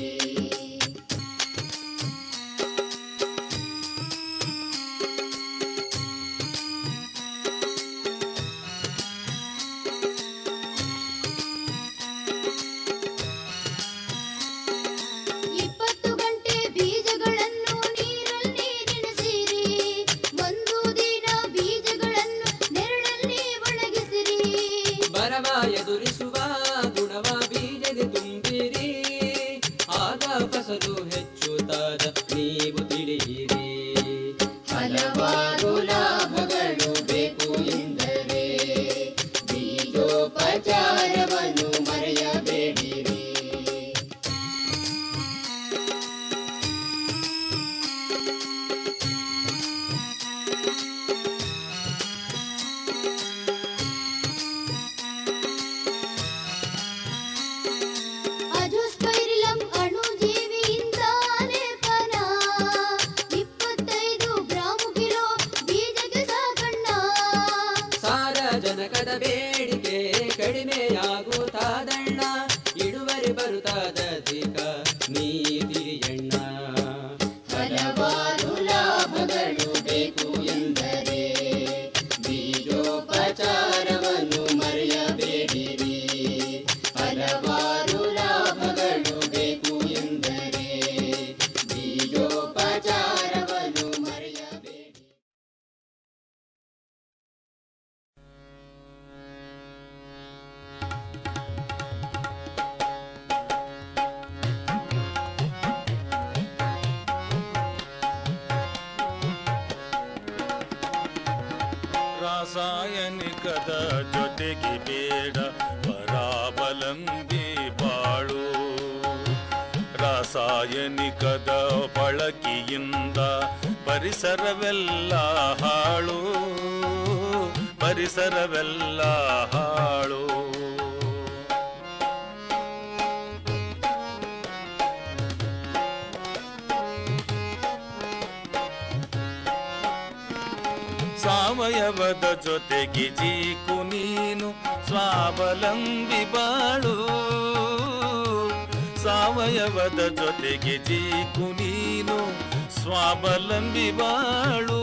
ಇಪ್ಪತ್ತು ಗಂಟೆ ಬೀಜಗಳನ್ನು ನೀರಲ್ಲಿ ನೆನೆಸಿರಿ ಒಂದು ದಿನ ಬೀಜಗಳನ್ನು ನೆರಳಲ್ಲಿ ಒಣಗಿಸಿರಿ ಬರವ ಎದುರಿಸುವ ಗುಣವ ಬೀಜಗೆ ತುಂಬಿರಿ ಆಗ ಫಸಲು ಹೆಚ್ಚುತ್ತಾದ ನೀವು ತಿಳಿಯಿರಿ ಹಲವಾರು ಲಾಭಗಳು ಬೇಕು ಎಂದರೆ ಬೀಜೋಪಚಾರವನ್ನು ಮರೆಯಬೇಡಿರಿ ಅಜೋಸ್ಪೈರಿಲಂ ಅಣುಜೀವಿಯಿಂದ ಲೇಪನ ಇಪ್ಪತ್ತೈದು ಗ್ರಾಮು ಕಿಲೋ ಬೀಜಕ್ಕೆ ಸಾಕಣ್ಣ ಸಾರಜನಕದ ಬೇಡಿಕೆ ಕಡಿಮೆಯಾಗುತ್ತಾದಣ್ಣ ಇಳುವರಿ ಬರುತ್ತಾದೀಗ ನೀ ತಿಳಿಯಣ್ಣ ಹಲವಾರು ಲಾಭಗಳು ಬೇಕು ಎಂದರೆ ಬೀಜೋಪಚಾರವನ್ನು ಮರೆಯಬೇಡಿರಿ ಹಲವಾರು ಲಾಭಗಳು ಬೇಕು ಎಂದರೆ ಬೀಜೋಪಚಾರವನ್ನು ಮರೆಯಬೇಡಿ ರಾಸಾಯನಿಕದ ಜೊತೆಗೆ ಬೇಡ ಪರಾವಲಂಬಿ ಬಾಳು ರಾಸಾಯನಿಕದ ಬಳಕೆಯಿಂದ ಪರಿಸರವೆಲ್ಲ ಹಾಳು ಪರಿಸರವೆಲ್ಲ ಹಾಳು ಸಾವಯವದ ಜೊತೆಗೆ ಜೀಕು ನೀನು ಸ್ವಾವಲಂಬಿ ಬಾಳು ಸಾವಯವದ ಜೊತೆಗೆ ಜೀಕು ನೀನು ಸ್ವಾವಲಂಬಿ ಬಾಳು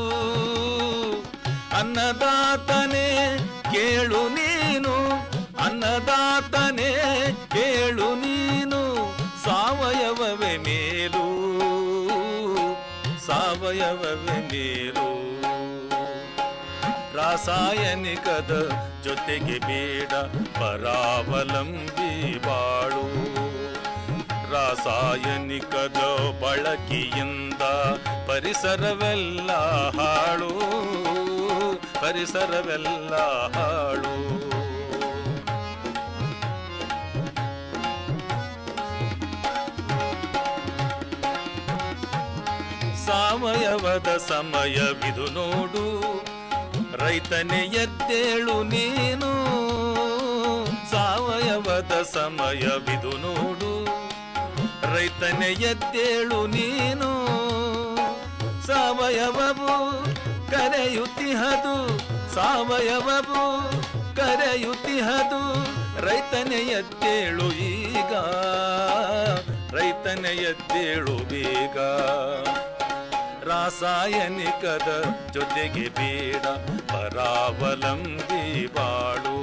ಅನ್ನದಾತನೇ ಕೇಳು ನೀನು ಅನ್ನದಾತನೇ ಕೇಳು ನೀನು ಸಾವಯವವೇ ಮೇಲು ಸಾವಯವವೇ ಮೇಲು ರಾಸಾಯನಿಕದ ಜೊತೆಗೆ ಬೇಡ ಪರಾವಲಂಬಿ ಬಾಳು ರಾಸಾಯನಿಕದ ಬಳಕೆಯಿಂದ ಪರಿಸರವೆಲ್ಲ ಹಾಳು ಪರಿಸರವೆಲ್ಲ ಹಾಳು ಸಾವಯವದ ಸಮಯವಿದು ನೋಡು ರೈತನೇ ಎದ್ದೇಳು ನೀನು ಸಾವಯವದ ಸಮಯವಿದು ನೋಡು ರೈತನೇ ಎದ್ದೇಳು ನೀನು ಸಾವಯವವು ಕರೆಯುತ್ತಿಹದು ಸಾವಯವವು ಕರೆಯುತ್ತಿಹದು ರೈತನೇ ಎದ್ದೇಳು ಈಗ ರೈತನೇ ಎದ್ದೇಳು ಬೇಗ ರಾಸಾಯನಿಕದ ಜೊತೆಗೆ ಬೇಡ ಪರಾವಲಂಬಿ ಬಾಳು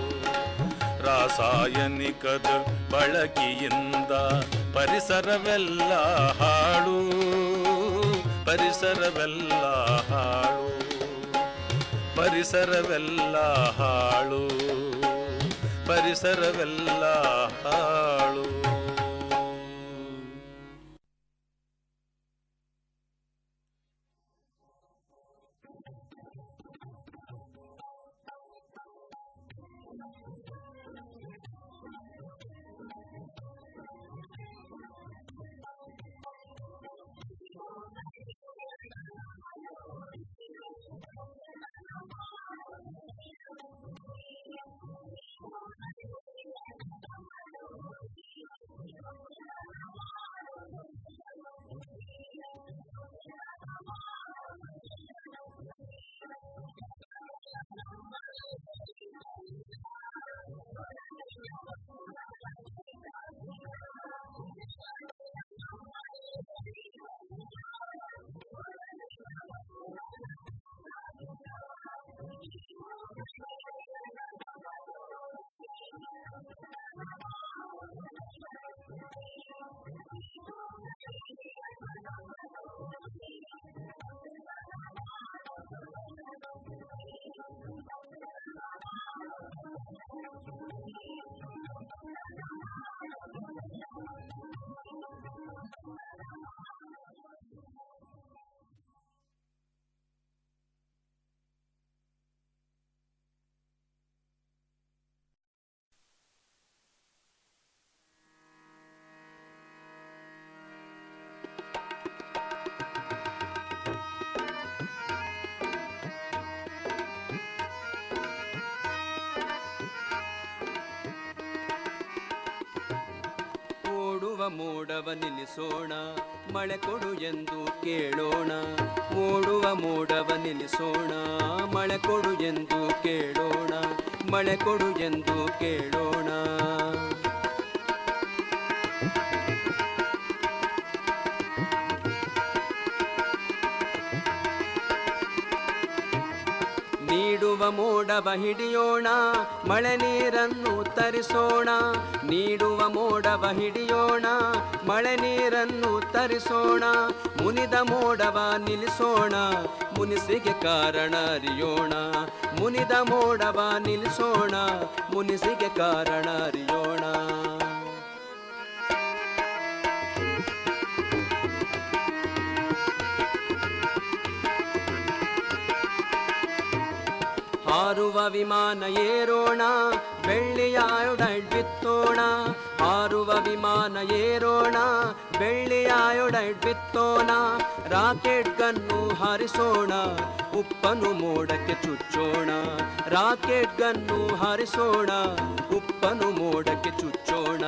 ರಾಸಾಯನಿಕದ ಬಳಕೆಯಿಂದ ಪರಿಸರವೆಲ್ಲ ಹಾಳು ಪರಿಸರವೆಲ್ಲ ಹಾಳು ಪರಿಸರವೆಲ್ಲ ಹಾಳು ಪರಿಸರವೆಲ್ಲ ಹಾಳು ಮೋಡವ ನಿಲ್ಲಿಸೋಣ ಮಳೆ ಕೊಡು ಎಂದು ಕೇಳೋಣ ಓಡುವ ಮೋಡವ ನಿಲ್ಲಿಸೋಣ ಮಳೆ ಕೊಡು ಎಂದು ಕೇಳೋಣ ಮಳೆ ಕೊಡು ಎಂದು ಕೇಳೋಣ ನೀಡುವ ಮೋಡವ ಹಿಡಿಯೋಣ ಮಳೆ ನೀರನ್ನು ತರಿಸೋಣ ನೀಡುವ ಮೋಡವ ಹಿಡಿಯೋಣ ಮಳೆ ನೀರನ್ನು ತರಿಸೋಣ ಮುನಿದ ಮೋಡವ ನಿಲ್ಲಿಸೋಣ ಮುನಿಸಿಗೆ ಕಾರಣ ಅರಿಯೋಣ ಮುನಿದ ಮೋಡವ ನಿಲ್ಲಿಸೋಣ ಮುನಿಸಿಗೆ ಕಾರಣ ಅರಿಯೋಣ ಹಾರುವ ವಿಮಾನ ಏರೋಣ ಬೆಳ್ಳಿಯ ಬಿತ್ತೋಣ ಹಾರುವ ವಿಮಾನ ಏರೋಣ ಬೆಳ್ಳಿಯ ಬಿತ್ತೋಣ ರಾಕೆಟ್ ಗನ್ನು ಹಾರಿಸೋಣ ಉಪ್ಪನು ಮೋಡಕ್ಕೆ ಚುಚ್ಚೋಣ ರಾಕೆಟ್ ಗನ್ನು ಹಾರಿಸೋಣ ಉಪ್ಪನು ಮೋಡಕ್ಕೆ ಚುಚ್ಚೋಣ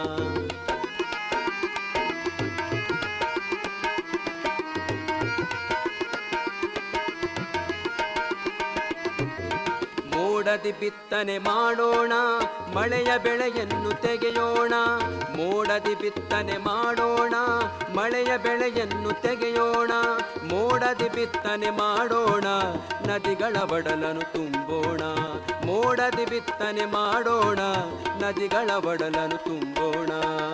ಮೋಡದಿ ಬಿತ್ತನೆ ಮಾಡೋಣ ಮಳೆಯ ಬೆಳೆಯನ್ನು ತೆಗೆಯೋಣ ಮೋಡದಿ ಬಿತ್ತನೆ ಮಾಡೋಣ ಮಳೆಯ ಬೆಳೆಯನ್ನು ತೆಗೆಯೋಣ ಮೋಡದಿ ಬಿತ್ತನೆ ಮಾಡೋಣ ನದಿಗಳ ಬಡಲನ್ನು ತುಂಬೋಣ ಮೋಡದಿ ಬಿತ್ತನೆ ಮಾಡೋಣ ನದಿಗಳ ಬಡಲನ್ನು ತುಂಬೋಣ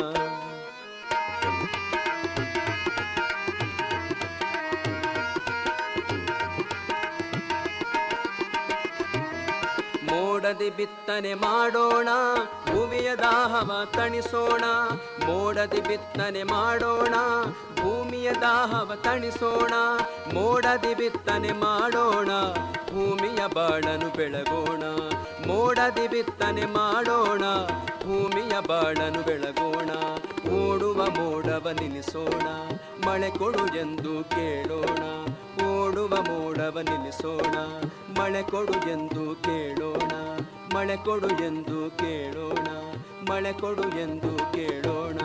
ಮೋಡದಿ ಬಿತ್ತನೆ ಮಾಡೋಣ ಭೂಮಿಯ ದಾಹವ ತಣಿಸೋಣ ಮೋಡದಿ ಬಿತ್ತನೆ ಮಾಡೋಣ ಭೂಮಿಯ ದಾಹವ ತಣಿಸೋಣ ಮೋಡದಿ ಬಿತ್ತನೆ ಮಾಡೋಣ ಭೂಮಿಯ ಬಾಳನು ಬೆಳಗೋಣ ಮೋಡದಿ ಬಿತ್ತನೆ ಮಾಡೋಣ ಭೂಮಿಯ ಬಾಳನು ಬೆಳಗೋಣ ಓಡುವ ಮೋಡವ ನಿಲ್ಲಿಸೋಣ ಮಳೆ ಕೊಡು ಎಂದು ಕೇಳೋಣ ಓಡುವ ಮೋಡವ ನಿಲ್ಲಿಸೋಣ ಮಳೆ ಕೊಡು ಎಂದು ಕೇಳೋಣ ಮಳೆ ಕೊಡು ಎಂದು ಕೇಳೋಣ ಮಳೆ ಕೊಡು ಎಂದು ಕೇಳೋಣ